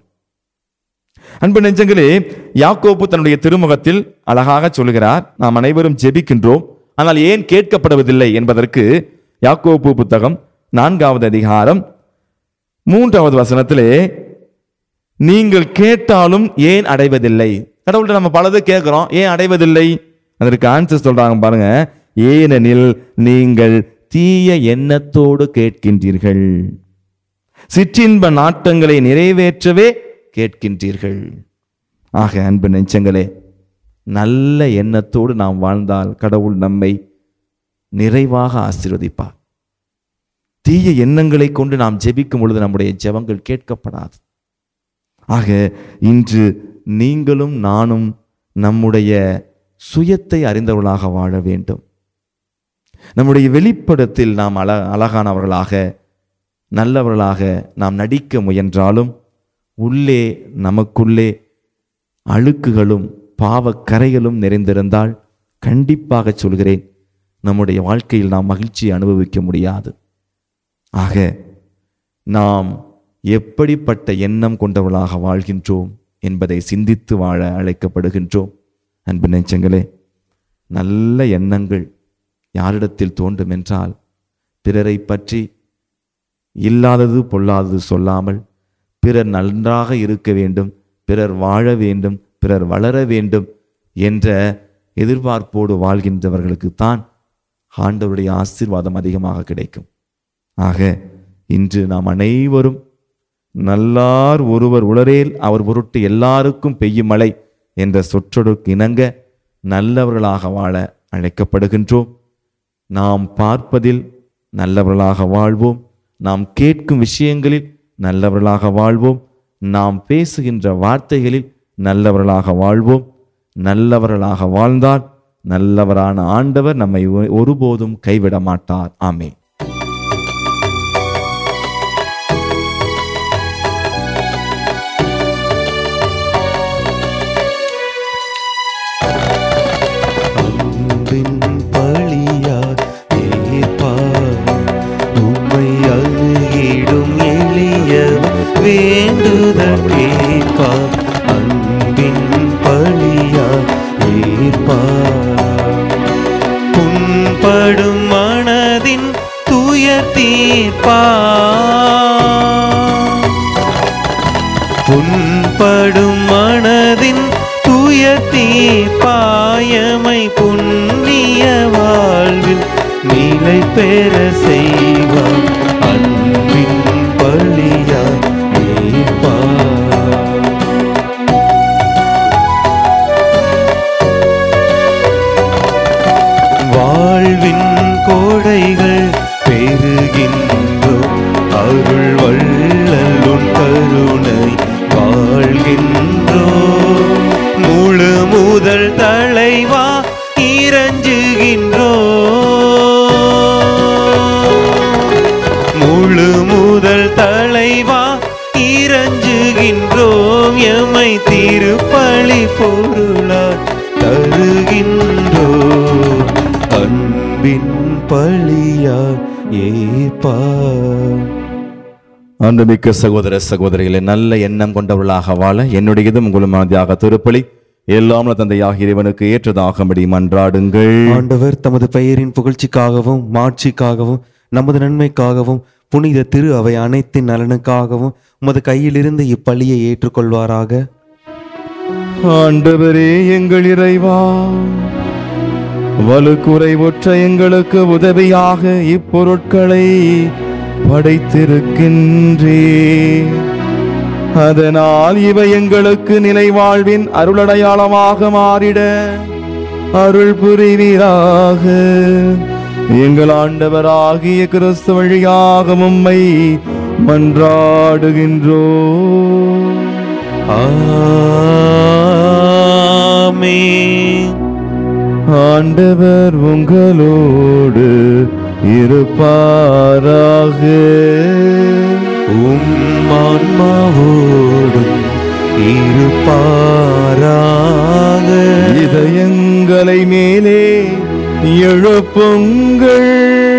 அன்பு நெஞ்சங்களே யாக்கோப்பு தன்னுடைய திருமுகத்தில் அழகாக சொல்கிறார் நாம் அனைவரும் ஜெபிக்கின்றோம் ஆனால் ஏன் கேட்கப்படுவதில்லை என்பதற்கு யாக்கோப்பு புத்தகம் நான்காவது அதிகாரம் மூன்றாவது வசனத்திலே நீங்கள் கேட்டாலும் ஏன் அடைவதில்லை கடவுள்கிட்ட நம்ம பலது கேட்கிறோம் ஏன் அடைவதில்லை அதற்கு ஆன்சர் சொல்றாங்க பாருங்க ஏனெனில் நீங்கள் தீய எண்ணத்தோடு கேட்கின்றீர்கள் சிற்றின்ப நாட்டங்களை நிறைவேற்றவே கேட்கின்றீர்கள் ஆக அன்பு நெஞ்சங்களே நல்ல எண்ணத்தோடு நாம் வாழ்ந்தால் கடவுள் நம்மை நிறைவாக ஆசீர்வதிப்பார் தீய எண்ணங்களை கொண்டு நாம் ஜெபிக்கும் பொழுது நம்முடைய ஜெபங்கள் கேட்கப்படாது ஆக இன்று நீங்களும் நானும் நம்முடைய சுயத்தை அறிந்தவர்களாக வாழ வேண்டும் நம்முடைய வெளிப்படத்தில் நாம் அழ அழகானவர்களாக நல்லவர்களாக நாம் நடிக்க முயன்றாலும் உள்ளே நமக்குள்ளே அழுக்குகளும் பாவக்கரைகளும் நிறைந்திருந்தால் கண்டிப்பாக சொல்கிறேன் நம்முடைய வாழ்க்கையில் நாம் மகிழ்ச்சியை அனுபவிக்க முடியாது ஆக நாம் எப்படிப்பட்ட எண்ணம் கொண்டவர்களாக வாழ்கின்றோம் என்பதை சிந்தித்து வாழ அழைக்கப்படுகின்றோம் அன்பு நெஞ்சங்களே நல்ல எண்ணங்கள் யாரிடத்தில் தோன்றும் என்றால் பிறரை பற்றி இல்லாதது பொல்லாதது சொல்லாமல் பிறர் நன்றாக இருக்க வேண்டும் பிறர் வாழ வேண்டும் பிறர் வளர வேண்டும் என்ற எதிர்பார்ப்போடு வாழ்கின்றவர்களுக்குத்தான் ஆண்டவருடைய ஆசீர்வாதம் அதிகமாக கிடைக்கும் ஆக இன்று நாம் அனைவரும் நல்லார் ஒருவர் உளரேல் அவர் பொருட்டு எல்லாருக்கும் பெய்யும் மழை என்ற சொற்றொடருக்கு இணங்க நல்லவர்களாக வாழ அழைக்கப்படுகின்றோம் நாம் பார்ப்பதில் நல்லவர்களாக வாழ்வோம் நாம் கேட்கும் விஷயங்களில் நல்லவர்களாக வாழ்வோம் நாம் பேசுகின்ற வார்த்தைகளில் நல்லவர்களாக வாழ்வோம் நல்லவர்களாக வாழ்ந்தால் நல்லவரான ஆண்டவர் நம்மை ஒ- ஒருபோதும் கைவிட மாட்டார் ஆமே அன்பின் பழியார் ஏற்பார் உம்மை அணுகிடும் எளியவர் வேண்டுதல் கேட்பார் அன்பின் பழியார் ஏற்பார் புண்படும் மனதின் துயர் தீர்ப்பார் புண்படும் மனதின் துயர்த்தீ பாயமை புண்ணிய வாழ்வில் நிலை பெற செய்வார் அன்பின் பழியா நீப்பார் வாழ்வின் கோடைகள் பெருகின்றோம் அருள் வள்ளல் உன் கருணை வாழ்கின்றோம் முழு முதல் தலைவா இறஞ்சுகின்றோம் முழு முதல் தலைவா இறஞ்சுகின்றோம் எமை திருப்பலி பொருளார் தருகின்றோம் அன்பின் பழியார் ஏற்பார் அன்புமிக்க சகோதர சகோதரிகளே நல்ல எண்ணம் கொண்டவர்களாக வாழ என்னுடையதும் உங்களுமாதியாக திருப்பலி எல்லாம் தந்தையாக இறைவனுக்கு ஏற்றதாகும்படி மன்றாடுங்கள் ஆண்டவர் தமது பெயரின் புகழ்ச்சிக்காகவும் மாட்சிக்காகவும் நமது நன்மைக்காகவும் புனித திரு அவை அனைத்தின் நலனுக்காகவும் உமது கையிலிருந்து இப்பள்ளியை ஏற்றுக்கொள்வாராக ஆண்டவரே எங்கள் இறைவா வலுக்குறைவுற்ற எங்களுக்கு உதவியாக இப்பொருட்களை படைத்திருக்கின்றே அதனால் இவை எங்களுக்கு நிலை வாழ்வின் அருளடையாளமாக மாறிட அருள் புரிவீராக எங்கள் ஆண்டவராகிய கிறிஸ்து வழியாக உம்மை மன்றாடுகின்றோ ஆமென் ஆண்டவர் உங்களோடு இருப்பாராக உம் ஆன்மாவோடும் இருப்பாராக இதயங்களை மேலே எழுப்புங்கள்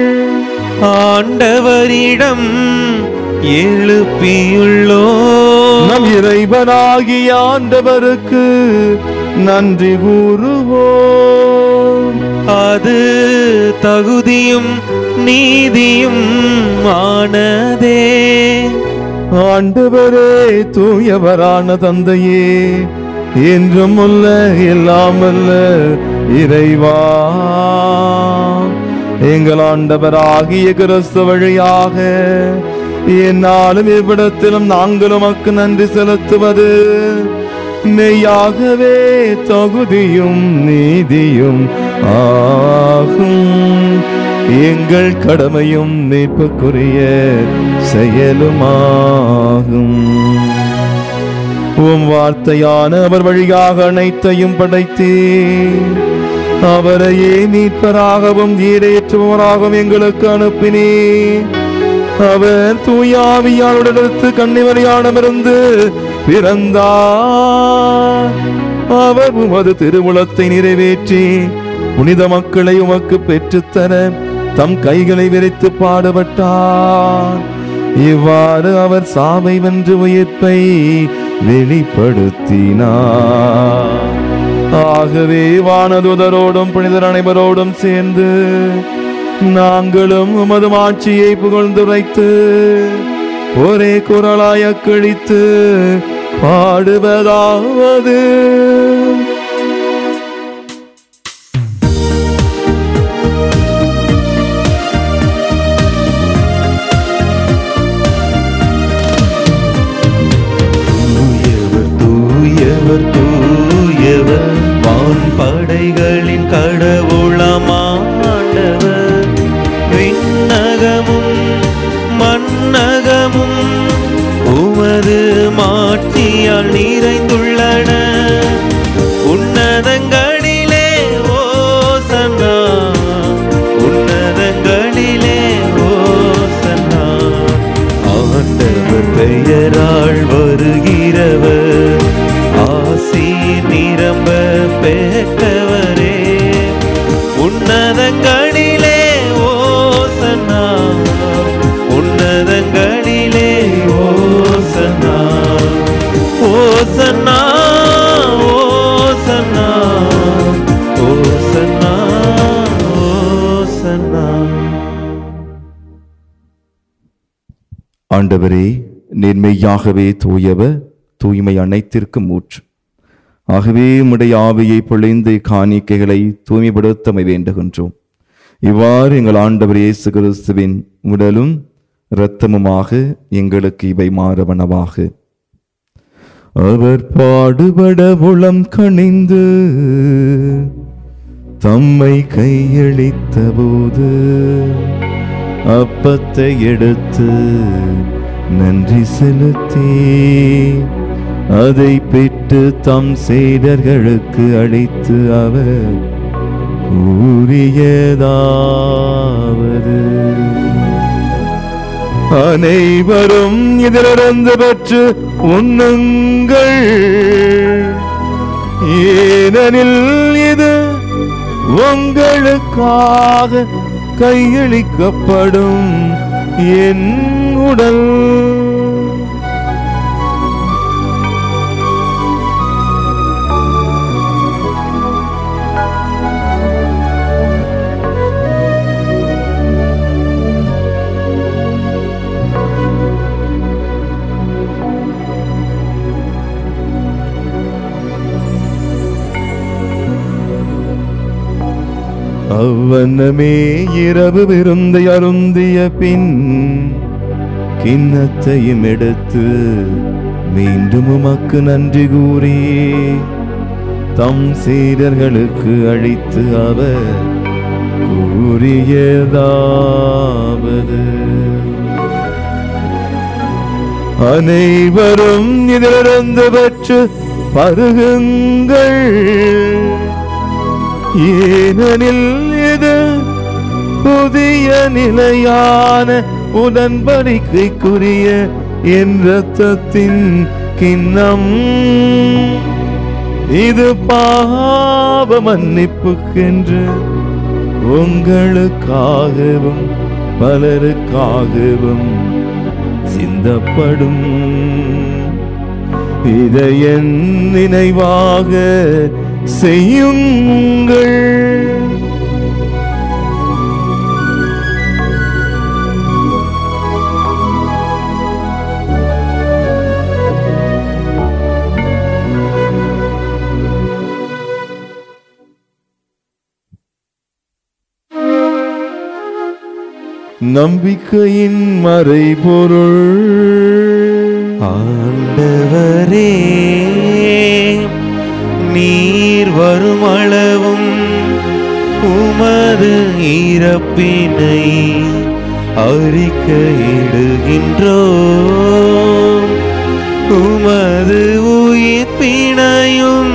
ஆண்டவரிடம் எழுப்பியுள்ளோ நம் இறைவனாகிய ஆண்டவருக்கு நன்றி கூறுவோம் அது தகுதியும் நீதியும் ஆனதே ஆண்டவரே தூயவரான தந்தையே என்றும் உள்ள எல்லாம் வல்ல இறைவா எங்கள் ஆண்டவராகிய கிறிஸ்து வழியாக என்னாலும் இவ்விடத்திலும் நாங்கள் உமக்கு நன்றி செலுத்துவது மெய்யாகவே தகுதியும் நீதியும் ஆகும் எங்கள் கடமையும் மீட்புக்குரிய செயலுமாகும் உம் வார்த்தையான அவர் வழியாக அனைத்தையும் படைத்தே அவரையே மீட்பராகவும் ஈடேற்றுபவராகவும் எங்களுக்கு அனுப்பினே அவர் தூயாவியாளுடத்து கன்னிமரியாடமிருந்து பிறந்தார் அவர் உமது திருவுளத்தை நிறைவேற்றி புனித மக்களை உமக்கு பெற்றுத்தர தம் கைகளை விரித்து பாடுபட்டார் இவ்வாறு அவர் சாவை வென்று உயிர்ப்பை வெளிப்படுத்தினார் ஆகவே வானதுதரோடும் புனிதர் அனைவரோடும் சேர்ந்து நாங்களும் உமது ஆட்சியை புகழ்ந்துரைத்து ஒரே குரலாய கழித்து பாடுவதாவது சேனைகளின் கடவுளமாண்டவர் விண்ணகமும் மண்ணகமும் உமது மாட்சியால் நிறைந்துள்ளன உன்னதங்களிலே ஓசன்னா உன்னதங்களிலே ஓசன்னா ஆண்டவர் பெயரால் வருகிறவர் ஆசி நிரம்ப பெற்றவரே உன்னதங்களிலே ஓசன்னா உன்னதங்களிலே ஓசன்னா ஓசன்னா ஓசன்னா ஓசன்னா ஓசன்னா ஆண்டவரே நேர்மையாகவே தூயவர் தூய்மை அனைத்திற்கும் ஊற்று ஆகவே உம்முடைய ஆவியை பொழிந்து காணிக்கைகளை தூய்மைப்படுத்தமை வேண்டுகின்றோம் இவ்வாறு எங்கள் ஆண்டவர் இயேசு கிறிஸ்துவின் உடலும் இரத்தமுமாக எங்களுக்கு இவை மாறவனவாக அவர் பாடுபட உளம் கணிந்து தம்மை கையளித்த போது அப்பத்தை எடுத்து நன்றி செலுத்தி அதை பெற்று தம் சீடர்களுக்கு அளித்து அவர் கூறியதாவது அனைவரும் இதிலிருந்து பெற்று உண்ணுங்கள் ஏனெனில் இது உங்களுக்காக கையளிக்கப்படும் என் உடல் அவ்வண்ணமே இரவு விருந்தை அருந்திய பின் கிண்ணத்தையும் எடுத்து மீண்டும் உமக்கு நன்றி கூறி தம் சீடர்களுக்கு அழித்து அவர் கூறியதாவது அனைவரும் இதிலிருந்து பெற்று பருகுங்கள் ஏனெனில் இது புதிய நிலையான உடன்படிக்கைக்குரிய என் ரத்தத்தின் கிண்ணம் இது பாவ மன்னிப்புக்கென்று உங்களுக்காகவும் பலருக்காகவும் சிந்தப்படும் இதை என் நினைவாக செய்யுங்கள் நம்பிக்கையின் மறைபொருள் ஆண்டவரே நீர் வரும் அளவும் உமது இறப்பினை அறிக்கையிடுகின்றோ உமது உயிர்ப்பினையும்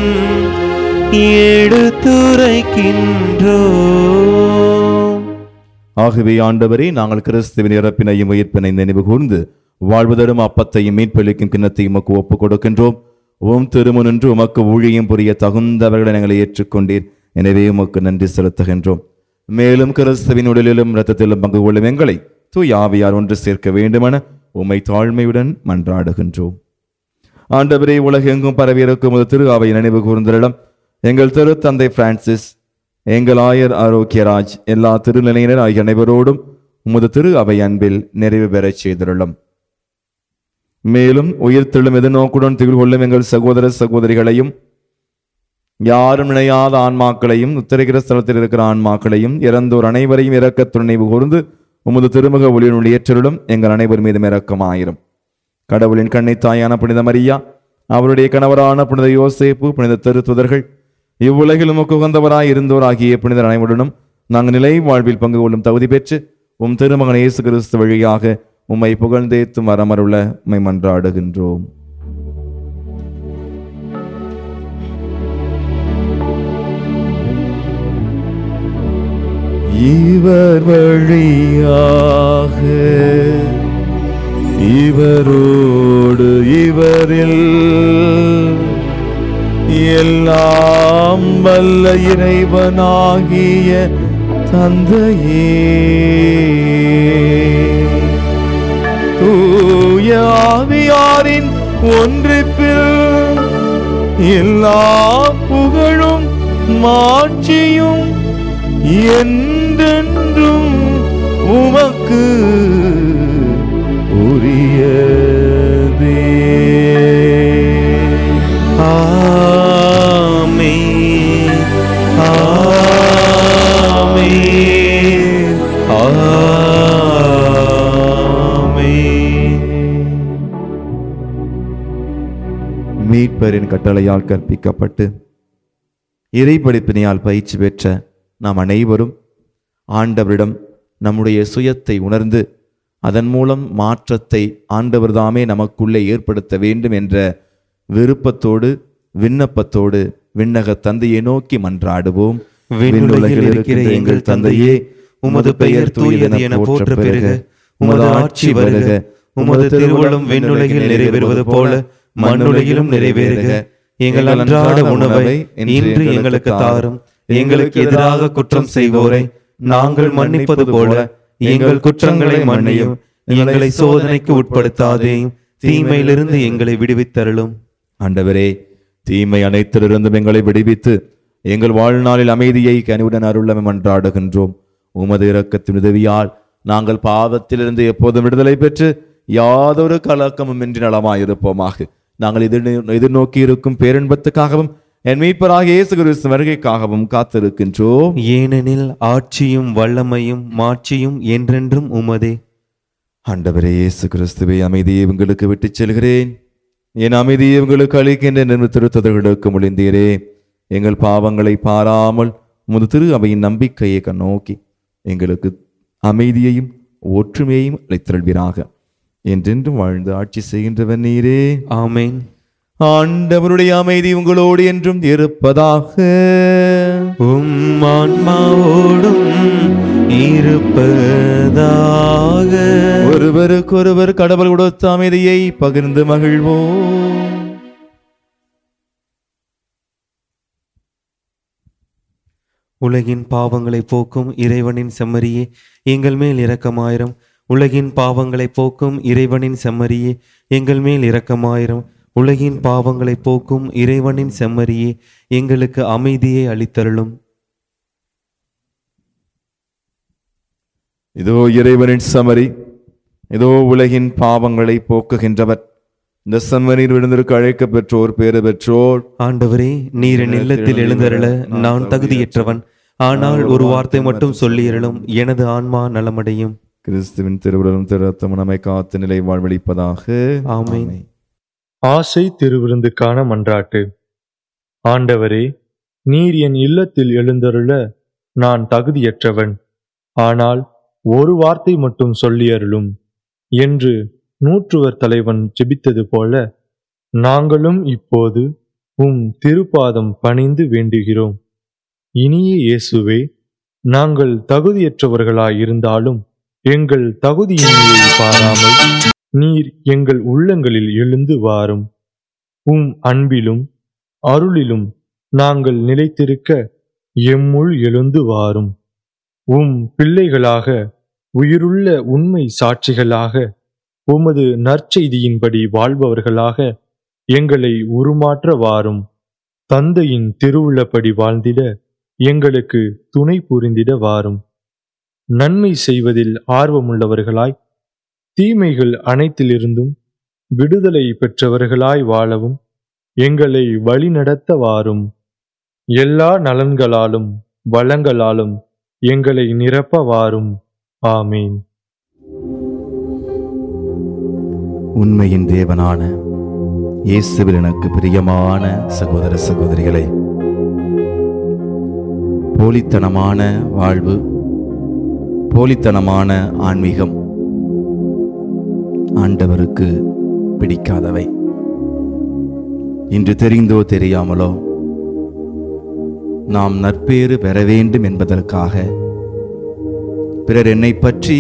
எடுத்துரைக்கின்றோ ஆகவே ஆண்டவரே நாங்கள் கிறிஸ்துவின் இறப்பினையும் உயிர்ப்பினை நினைவு கூர்ந்து வாழ்வதரும் அப்பத்தையும் மீட்பளிக்கும் கிண்ணத்தையும் உமக்கு ஒப்புக் கொடுக்கின்றோம் உம் திருமுனின்று உமக்கு ஊழியம் புரிய தகுந்தவர்களை நாங்கள் ஏற்றுக்கொண்டீர் எனவே உமக்கு நன்றி செலுத்துகின்றோம் மேலும் கிறிஸ்துவின் உடலிலும் இரத்தத்திலும் பங்கு கொள்ளும் எங்களை தூய் ஆவியார் ஒன்று சேர்க்க வேண்டுமென உம்மை தாழ்மையுடன் மன்றாடுகின்றோம் ஆண்டவரே உலகெங்கும் பரவியிருக்கும் ஒரு திரு அவை நினைவு கூர்ந்தரிடம் எங்கள் திரு தந்தை பிரான்சிஸ் எங்கள் ஆயர் ஆரோக்கியராஜ் எல்லா திருநிலையினர் ஆகிய அனைவரோடும் உமது திரு அவை அன்பில் நிறைவு பெறச் செய்திருளும் மேலும் உயிர்த்தெழும் எதிர்நோக்குடன் திகழ் கொள்ளும் எங்கள் சகோதர சகோதரிகளையும் யாரும் நினையாத ஆன்மாக்களையும் உத்தரிக்கிற ஸ்தலத்தில் இருக்கிற ஆன்மாக்களையும் இறந்தோர் அனைவரையும் இரக்கத்துடன் நினைவு கூர்ந்து உமது திருமுக ஒளியினுள் ஏற்றருளும் எங்கள் அனைவர் மீதும் இரக்கமாயிரும் கடவுளின் கண்ணை தாயான புனித மரியா அவருடைய கணவரான புனித யோசேப்பு புனித திருத்துதர்கள் இவ்வுலகில் உமக்கு உகந்தவராய் இருந்தோராகிய புனிதர் அனைவருடனும் நாங்கள் நிலை வாழ்வில் பங்கு கொள்ளும் தகுதி பெற்று உம் திருமகன் இயேசு கிறிஸ்து வழியாக உம்மை புகழ்ந்தேத்தும் வரமருள உம்மை மன்றாடுகின்றோம் இவர் வழியாக இவரோடு இவரில் எல்லாம் வல்ல இறைவனாகிய தந்தையே தூய ஆவியாரின் ஒன்றிப்பில் எல்லா புகழும் மாட்சியும் என்றென்றும் உமக்கு உரியதே ஆமென் ஆமென் ஆமென் மீட்பரின் கட்டளையால் கற்பிக்கப்பட்டு இறைப்படிப்பினையால் பயிற்சி பெற்ற நாம் அனைவரும் ஆண்டவரிடம் நம்முடைய சுயத்தை உணர்ந்து அதன் மூலம் மாற்றத்தை ஆண்டவர் தாமே நமக்குள்ளே ஏற்படுத்த வேண்டும் என்ற விருப்பத்தோடு விண்ணப்பத்தோடு விண்ணக தந்தையை நோக்கி மன்றாடுவோம் விண்ணுலகில் இருக்கிற எங்கள் தந்தையே உமது பெயர் தூயது என போற்ற பெருக உமது ஆட்சி வருக உமது திருவுளம் விண்ணுலகில் நிறைவேறுவது போல மண்ணுலகிலும் நிறைவேறுக எங்கள் அன்றாட உணவை இன்று எங்களுக்கு தாரும் எங்களுக்கு எதிராக குற்றம் செய்வோரை நாங்கள் மன்னிப்பது போல எங்கள் குற்றங்களை மன்னியும் எங்களை சோதனைக்கு உட்படுத்தாதேயும் தீமையிலிருந்து எங்களை விடுவித்தருளும் ஆண்டவரே தீமை அனைத்திலிருந்தும் எங்களை விடுவித்து எங்கள் வாழ்நாளில் அமைதியை கனிவுடன் அருளம் மன்றாடுகின்றோம் உமது இரக்கத்தின் உதவியால் நாங்கள் பாவத்திலிருந்து எப்போதும் விடுதலை பெற்று யாதொரு கலக்கமும் இன்றி நலமாயிருப்போமாக நாங்கள் எதிர் எதிர்நோக்கி இருக்கும் பேரின்பத்துக்காகவும் என் மீட்பராக இயேசு கிறிஸ்து வருகைக்காகவும் காத்திருக்கின்றோம் ஏனெனில் ஆட்சியும் வல்லமையும் மாட்சியும் என்றென்றும் உமதே ஆண்டவரே இயேசு கிறிஸ்துவை அமைதியை உங்களுக்கு விட்டுச் செல்கிறேன் என் அமைதியை உங்களுக்கு அளிக்கின்ற நின்று திருத்ததர்களுக்கு முடிந்தீரே எங்கள் பாவங்களை பாராமல் உமது திரு அவையின் நம்பிக்கையை கண்ணோக்கி எங்களுக்கு அமைதியையும் ஒற்றுமையையும் அளித்தருள்வீராக என்றென்றும் வாழ்ந்து ஆட்சி செய்கின்றவன் நீரே ஆமென் ஆண்டவருடைய அமைதி உங்களோடு என்றும் இருப்பதாக உம் ஆன்மாவோடும் இருப்பதாக ஒருவருக்கொருவர் கடவுள் கொடுத்த அமைதியை பகிர்ந்து மகிழ்வோம் உலகின் பாவங்களை போக்கும் இறைவனின் செம்மறியே எங்கள் மேல் இரக்கமாயிரம் உலகின் பாவங்களை போக்கும் இறைவனின் செம்மறியே எங்கள் மேல் இரக்கமாயிரம் உலகின் பாவங்களை போக்கும் இறைவனின் செம்மறியே எங்களுக்கு அமைதியை அளித்தருளும் இதோ இறைவனின் சமரி இதோ உலகின் பாவங்களை போக்குகின்றவர் இந்த சம்மரியில் விழுந்திருக்க அழைக்க பெற்றோர் பேறு பெற்றோர் ஆண்டவரே நீர் என் இல்லத்தில் எழுந்தருள நான் தகுதியற்றவன் ஆனால் ஒரு வார்த்தை மட்டும் சொல்லியருளும் எனது ஆன்மா நலமடையும் கிறிஸ்துவின் திருவுடலும் திருத்தமும் நம்மை காத்து நிலை வாழ்வழிப்பதாக ஆமென். ஆசை திருவிருந்துக்கான மன்றாட்டு ஆண்டவரே நீர் என் இல்லத்தில் எழுந்தருள நான் தகுதியற்றவன் ஆனால் ஒரு வார்த்தை மட்டும் சொல்லியருளும் என்று நூற்றுவர் தலைவன் ஜெபித்தது போல நாங்களும் இப்போது உம் திருப்பாதம் பணிந்து வேண்டுகிறோம் இனிய இயேசுவே நாங்கள் தகுதியற்றவர்களாயிருந்தாலும் எங்கள் தகுதியின்மையை பாராமல் நீர் எங்கள் உள்ளங்களில் எழுந்து வாரும் உம் அன்பிலும் அருளிலும் நாங்கள் நிலைத்திருக்க எம்முள் எழுந்து வாரும் உம் பிள்ளைகளாக உயிருள்ள உண்மை சாட்சிகளாக உமது நற்செய்தியின்படி வாழ்பவர்களாக எங்களை உருமாற்ற வாரும் தந்தையின் திருவுள்ளப்படி வாழ்ந்திட எங்களுக்கு துணை புரிந்திட வாரும் நன்மை செய்வதில் ஆர்வமுள்ளவர்களாய் தீமைகள் அனைத்திலிருந்தும் விடுதலை பெற்றவர்களாய் வாழவும் எங்களை வழிநடத்த வாரும் எல்லா நலன்களாலும் வளங்களாலும் எங்களை நிரப்ப வாரும் ஆமீன் உண்மையின் தேவனான இயேசுவில் எனக்கு பிரியமான சகோதர சகோதரிகளே போலித்தனமான வாழ்வு போலித்தனமான ஆன்மீகம் ஆண்டவருக்கு பிடிக்காதவை இன்று தெரிந்தோ தெரியாமலோ நாம் நற்பேறு பெற வேண்டும் என்பதற்காக பிறர் என்னை பற்றி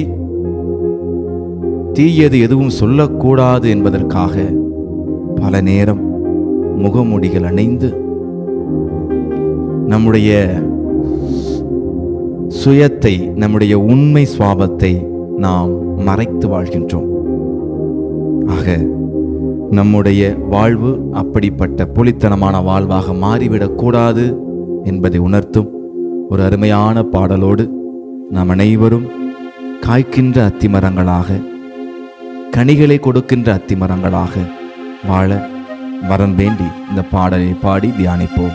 தீயது எதுவும் சொல்லக்கூடாது என்பதற்காக பல நேரம் முகமூடிகள் அணிந்து நம்முடைய சுயத்தை நம்முடைய உண்மை சுவாபத்தை நாம் மறைத்து வாழ்கின்றோம் ஆக நம்முடைய வாழ்வு அப்படிப்பட்ட புலித்தனமான வாழ்வாக மாறிவிடக்கூடாது என்பதை உணர்த்தும் ஒரு அருமையான பாடலோடு நாம் அனைவரும் காய்க்கின்ற அத்திமரங்களாக கனிகளை கொடுக்கின்ற அத்திமரங்களாக வாழ வரம் வேண்டி இந்த பாடலை பாடி தியானிப்போம்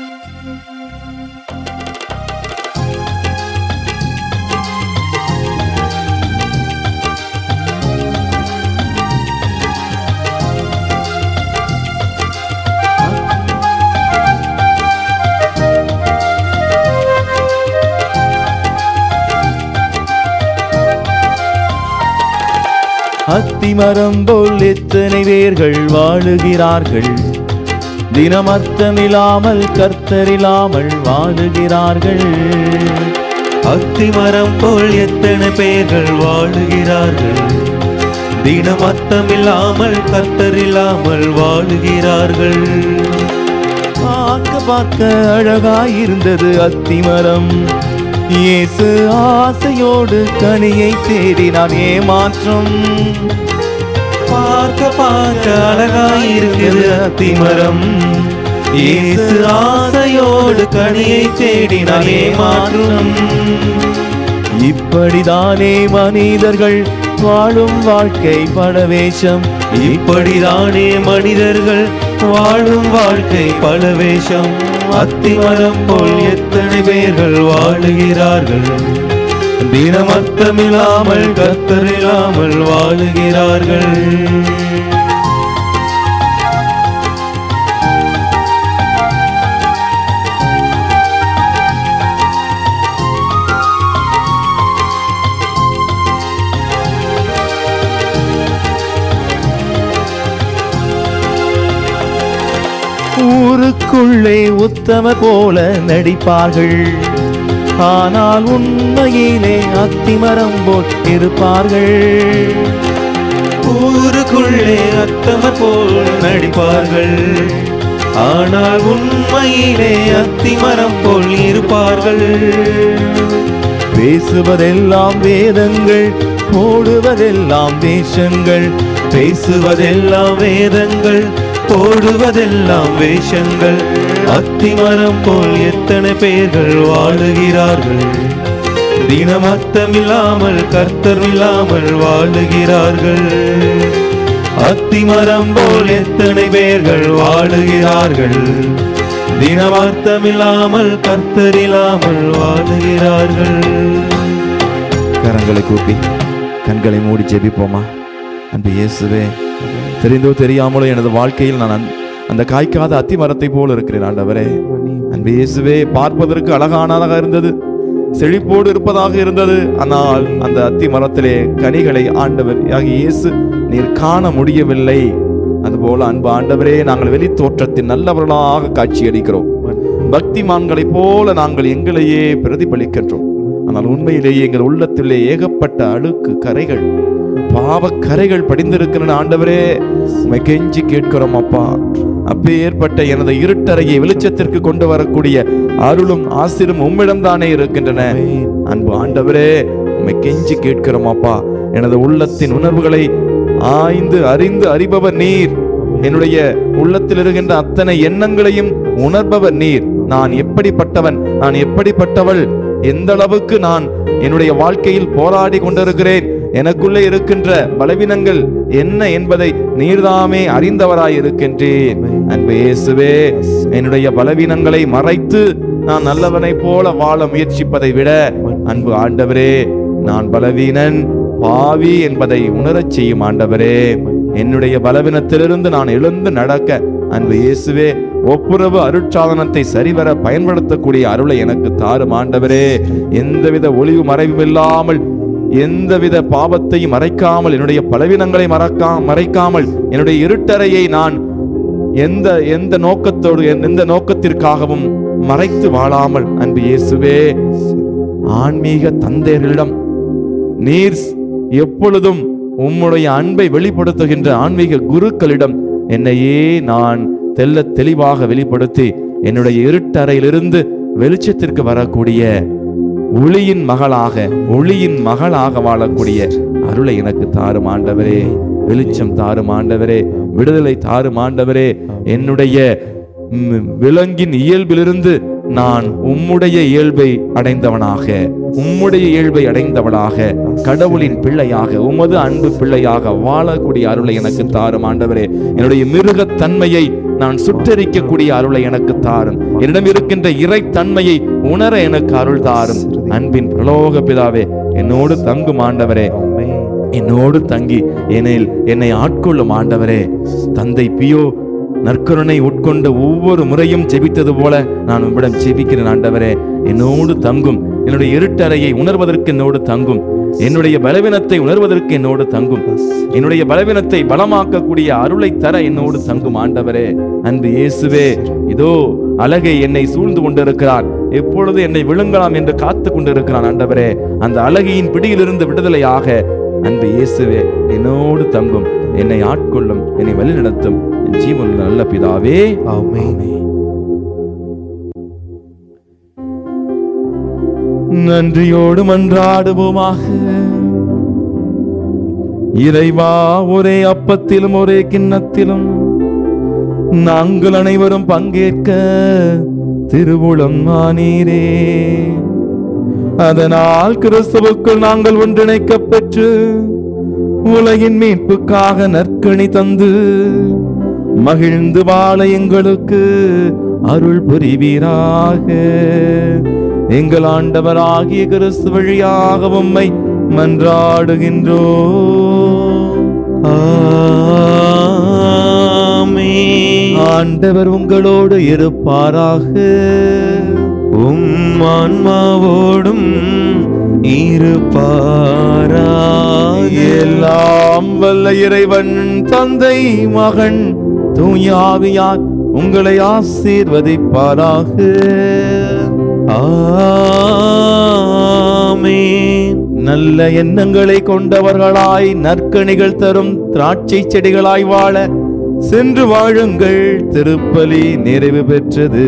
அத்திமரம் போல் எத்தனை பேர்கள் வாழுகிறார்கள் தினம் அர்த்தமில்லாமல் கர்த்தரில்லாமல் வாழுகிறார்கள் அத்திமரம் போல் எத்தனை பேர்கள் வாழுகிறார்கள் தினம் அர்த்தமில்லாமல் கர்த்தரில்லாமல் வாழுகிறார்கள் பார்க்க பார்க்க அழகாயிருந்தது அத்திமரம் இயேசு ஆசையோடு கனியை தேடினான் ஏமாற்றம் பார்க்க பார்க்க அழகாயிருக்கிறது அத்திமரம் இயேசு ஆசையோடு கனியை தேடினார் ஏமாற்றும் இப்படிதானே மனிதர்கள் வாழும் வாழ்க்கை படவேஷம் இப்படிதானே மனிதர்கள் வாழும் வாழ்க்கை பல வேஷம் அத்திமரம் போல் எத்தனை பேர்கள் வாழுகிறார்கள் தினம் அர்த்தமில்லாமல் கத்தரில்லாமல் வாழுகிறார்கள் ஊருக்குள்ளே உத்தம போல நடிப்பார்கள் ஆனால் உண்மையிலே அத்திமரம் போல் இருப்பார்கள் ஊருக்குள்ளே அத்தமர் போல் நடிப்பார்கள் ஆனால் உண்மையிலே அத்திமரம் போல் இருப்பார்கள் பேசுவதெல்லாம் வேதங்கள் போடுவதெல்லாம் வேஷங்கள் பேசுவதெல்லாம் வேதங்கள் போடுவதெல்லாம் வேஷங்கள் அத்திமரம் போல் எத்தனை பேர்கள் வாழுகிறார்கள் தினம் அர்த்தமில்லாமல் கர்த்தர் இல்லாமல் வாழுகிறார்கள் அத்திமரம் போல் எத்தனை பேர்கள் வாழுகிறார்கள் தினம் அர்த்தமில்லாமல் கர்த்தர் இல்லாமல் வாழுகிறார்கள் கரங்களை கூப்பி கண்களை மூடி ஜெபிப்போமா அன்பு இயேசுவே தெரிந்தோ தெரியாமலோ எனது வாழ்க்கையில் நான் அந்த- அந்த காய்க்காத அத்தி மரத்தை போல இருக்கிறேன் ஆண்டவரே அன்பு இயேசுவே பார்ப்பதற்கு அழகானதாக இருந்தது செழிப்போடு இருப்பதாக இருந்தது ஆனால் அந்த அத்தி மரத்திலே கனிகளை ஆண்டவர் ஆகிய இயேசு நீர் காண முடியவில்லை அதுபோல அன்பு ஆண்டவரே நாங்கள் வெளி தோற்றத்தின் நல்லவர்களாக காட்சியளிக்கிறோம் பக்திமான்களைப் போல நாங்கள் எங்களையே பிரதிபலிக்கின்றோம் ஆனால் உண்மையிலேயே எங்கள் உள்ளத்திலே ஏகப்பட்ட அழுக்கு கரைகள் பாவ கரைகள் படிந்திருக்கின்றன ஆண்டவரே உம்மை கெஞ்சி கேட்கிறோம் அப்பா அப்பேற்பட்ட எனது இருட்டறையை வெளிச்சத்திற்கு கொண்டு வரக்கூடிய அருளும் ஆசிரும் உம்மிடம்தானே இருக்கின்றன அன்பு ஆண்டவரே உம்மை கெஞ்சி கேட்கிறோம் அப்பா எனது உள்ளத்தின் உணர்வுகளை ஆய்ந்து அறிந்து அறிபவர் நீர் என்னுடைய உள்ளத்தில் இருக்கின்ற அத்தனை எண்ணங்களையும் உணர்பவர் நீர் நான் எப்படிப்பட்டவன் நான் எப்படிப்பட்டவள் எந்த அளவுக்கு நான் என்னுடைய வாழ்க்கையில் போராடி கொண்டிருக்கிறேன் எனக்குள்ளே இருக்கின்ற பலவீனங்கள் என்ன என்பதை நீர்தாமே அறிந்தவராய் இருக்கின்றேன் அன்பு இயேசுவே என்னுடைய பலவீனங்களை மறைத்து நான் நல்லவனைப் போல வாழ முயற்சிப்பதை விட அன்பு ஆண்டவரே நான் பலவீனன் பாவி என்பதை உணரச் செய்யும் ஆண்டவரே என்னுடைய பலவீனத்திலிருந்து நான் எழுந்து நடக்க அன்பு இயேசுவே ஒப்புரவு அருட்சாதனத்தை சரிவர பயன்படுத்தக்கூடிய அருளை எனக்கு தாரும் ஆண்டவரே எந்தவித ஒளிவு மறைவும் இல்லாமல் எந்தவித பாவத்தையும் மறைக்காமல் என்னுடைய பலவீனங்களை மறக்கா மறைக்காமல் என்னுடைய இருட்டறையை நான் எந்த எந்த நோக்கத்தோடு எந்த நோக்கத்திற்காகவும் மறைத்து வாழாமல் அன்பு இயேசுவே ஆன்மீக தந்தையர்களிடம் நீர் எப்பொழுதும் உம்முடைய அன்பை வெளிப்படுத்துகின்ற ஆன்மீக குருக்களிடம் என்னையே நான் தெல்ல தெளிவாக வெளிப்படுத்தி என்னுடைய இருட்டறையிலிருந்து வெளிச்சத்திற்கு வரக்கூடிய ஒளியின் மகளாக ஒளியின் மகளாக வாழக்கூடிய அருளை எனக்கு தாரும் ஆண்டவரே வெளிச்சம் தாரும் ஆண்டவரே விடுதலை தாரும் ஆண்டவரே என்னுடைய ம், விலங்கின் இயல்பிலிருந்து நான் உம்முடைய இயல்பை அடைந்தவனாக உம்முடைய இயல்பை அடைந்தவனாக கடவுளின் பிள்ளையாக உமது அன்பு பிள்ளையாக வாழக்கூடிய அருளை எனக்கு தாரும் ஆண்டவரே என்னுடைய மிருகத்தன்மையை நான் சுட்டரிக்கக்கூடிய அருளை எனக்கு தாரும் என்னிடம் இருக்கின்ற இறைத்தன்மையை உணர எனக்கு அருள் தாரும் அன்பின் பிரலோக பிதாவே என்னோடு தங்கும் ஆண்டவரே என்னோடு தங்கி என்னில் என்னை ஆட்கொள்ளும் ஆண்டவரே தந்தை பியோ நற்கருணை உட்கொண்ட ஒவ்வொரு முறையும் ஜெபித்தது போல நான் உம்மிடம் ஜெபிக்கிறேன் ஆண்டவரே என்னோடு தங்கும் என்னுடைய இருட்டறையை உணர்வதற்கு என்னோடு தங்கும் என்னுடைய பலவீனத்தை உணர்வதற்கு என்னோடு தங்கும் என்னுடைய பலவீனத்தை பலமாக்கக்கூடிய அருளை தர என்னோடு தங்கும் ஆண்டவரே அன்பு இயேசுவே இதோ அழகை என்னை சூழ்ந்து கொண்டிருக்கிறான் எப்பொழுது என்னை விழுங்கலாம் என்று காத்து கொண்டிருக்கிறான் ஆண்டவரே அந்த அழகியின் பிடியிலிருந்து விடுதலையாக அன்பு இயேசுவே என்னோடு தங்கும் என்னை ஆட்கொள்ளும் என்னை வழிநடத்தும் என் ஜீவனுள்ள நல்ல பிதாவே ஆமென் நன்றியோடு மன்றாடுவோமாக இறைவா ஒரே அப்பத்திலும் ஒரே கிண்ணத்திலும் நாங்கள் அனைவரும் பங்கேற்க திருவுளம் ஆனீரே அதனால் கிறிஸ்துவுக்குள் நாங்கள் ஒன்றிணைக்கப் பெற்று உலகின் மீட்புக்காக நற்கணி தந்து மகிழ்ந்து வாழ எங்களுக்கு அருள் புரிவீராக எங்கள் ஆண்டவராகிய கிறிஸ்து வழியாக உம்மை மன்றாடுகின்றோ ஆமென் ஆண்டவர் உங்களோடு இருப்பாராக உம் ஆன்மாவோடும் இருப்பாராக எல்லாம் வல்ல இறைவன் தந்தை மகன் தூயாவியார் உங்களை ஆசீர்வதிப்பாராக ஆமென் நல்ல எண்ணங்களை கொண்டவர்களாய் நற்கனிகள் தரும் திராட்சை செடிகளாய் வாழ சென்று வாழுங்கள் திருப்பலி நிறைவு பெற்றது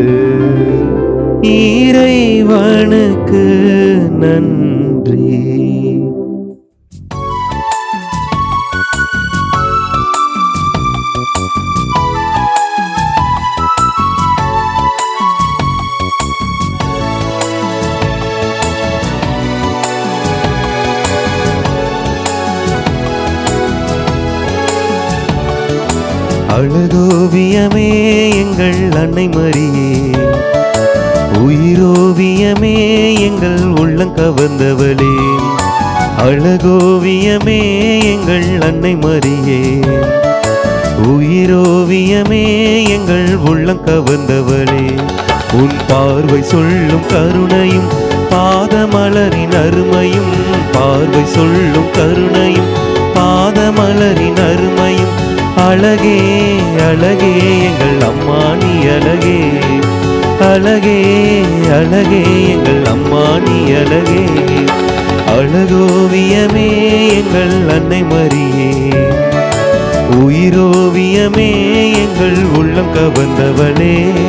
இறைவனுக்கு நன்றி அழகோவியமே எங்கள் அன்னை மரியே உயிரோவியமே எங்கள் உள்ளம் கவர்ந்தவளே அழகோவியமே எங்கள் அன்னை மரியே உயிரோவியமே எங்கள் உள்ளம் கவர்ந்தவளே உன் பார்வை சொல்லும் கருணையும் பாதமலரின் அருமையும் பார்வை சொல்லும் கருணையும் பாதமலரின் அருமையும் அழகே அழகே எங்கள் அம்மா நீ அழகே அழகே அழகே எங்கள் அம்மா நீ அழகே அழகோவியமே எங்கள் அன்னை மரியே உயிரோவியமே எங்கள் உள்ளம் கவர்ந்தவளே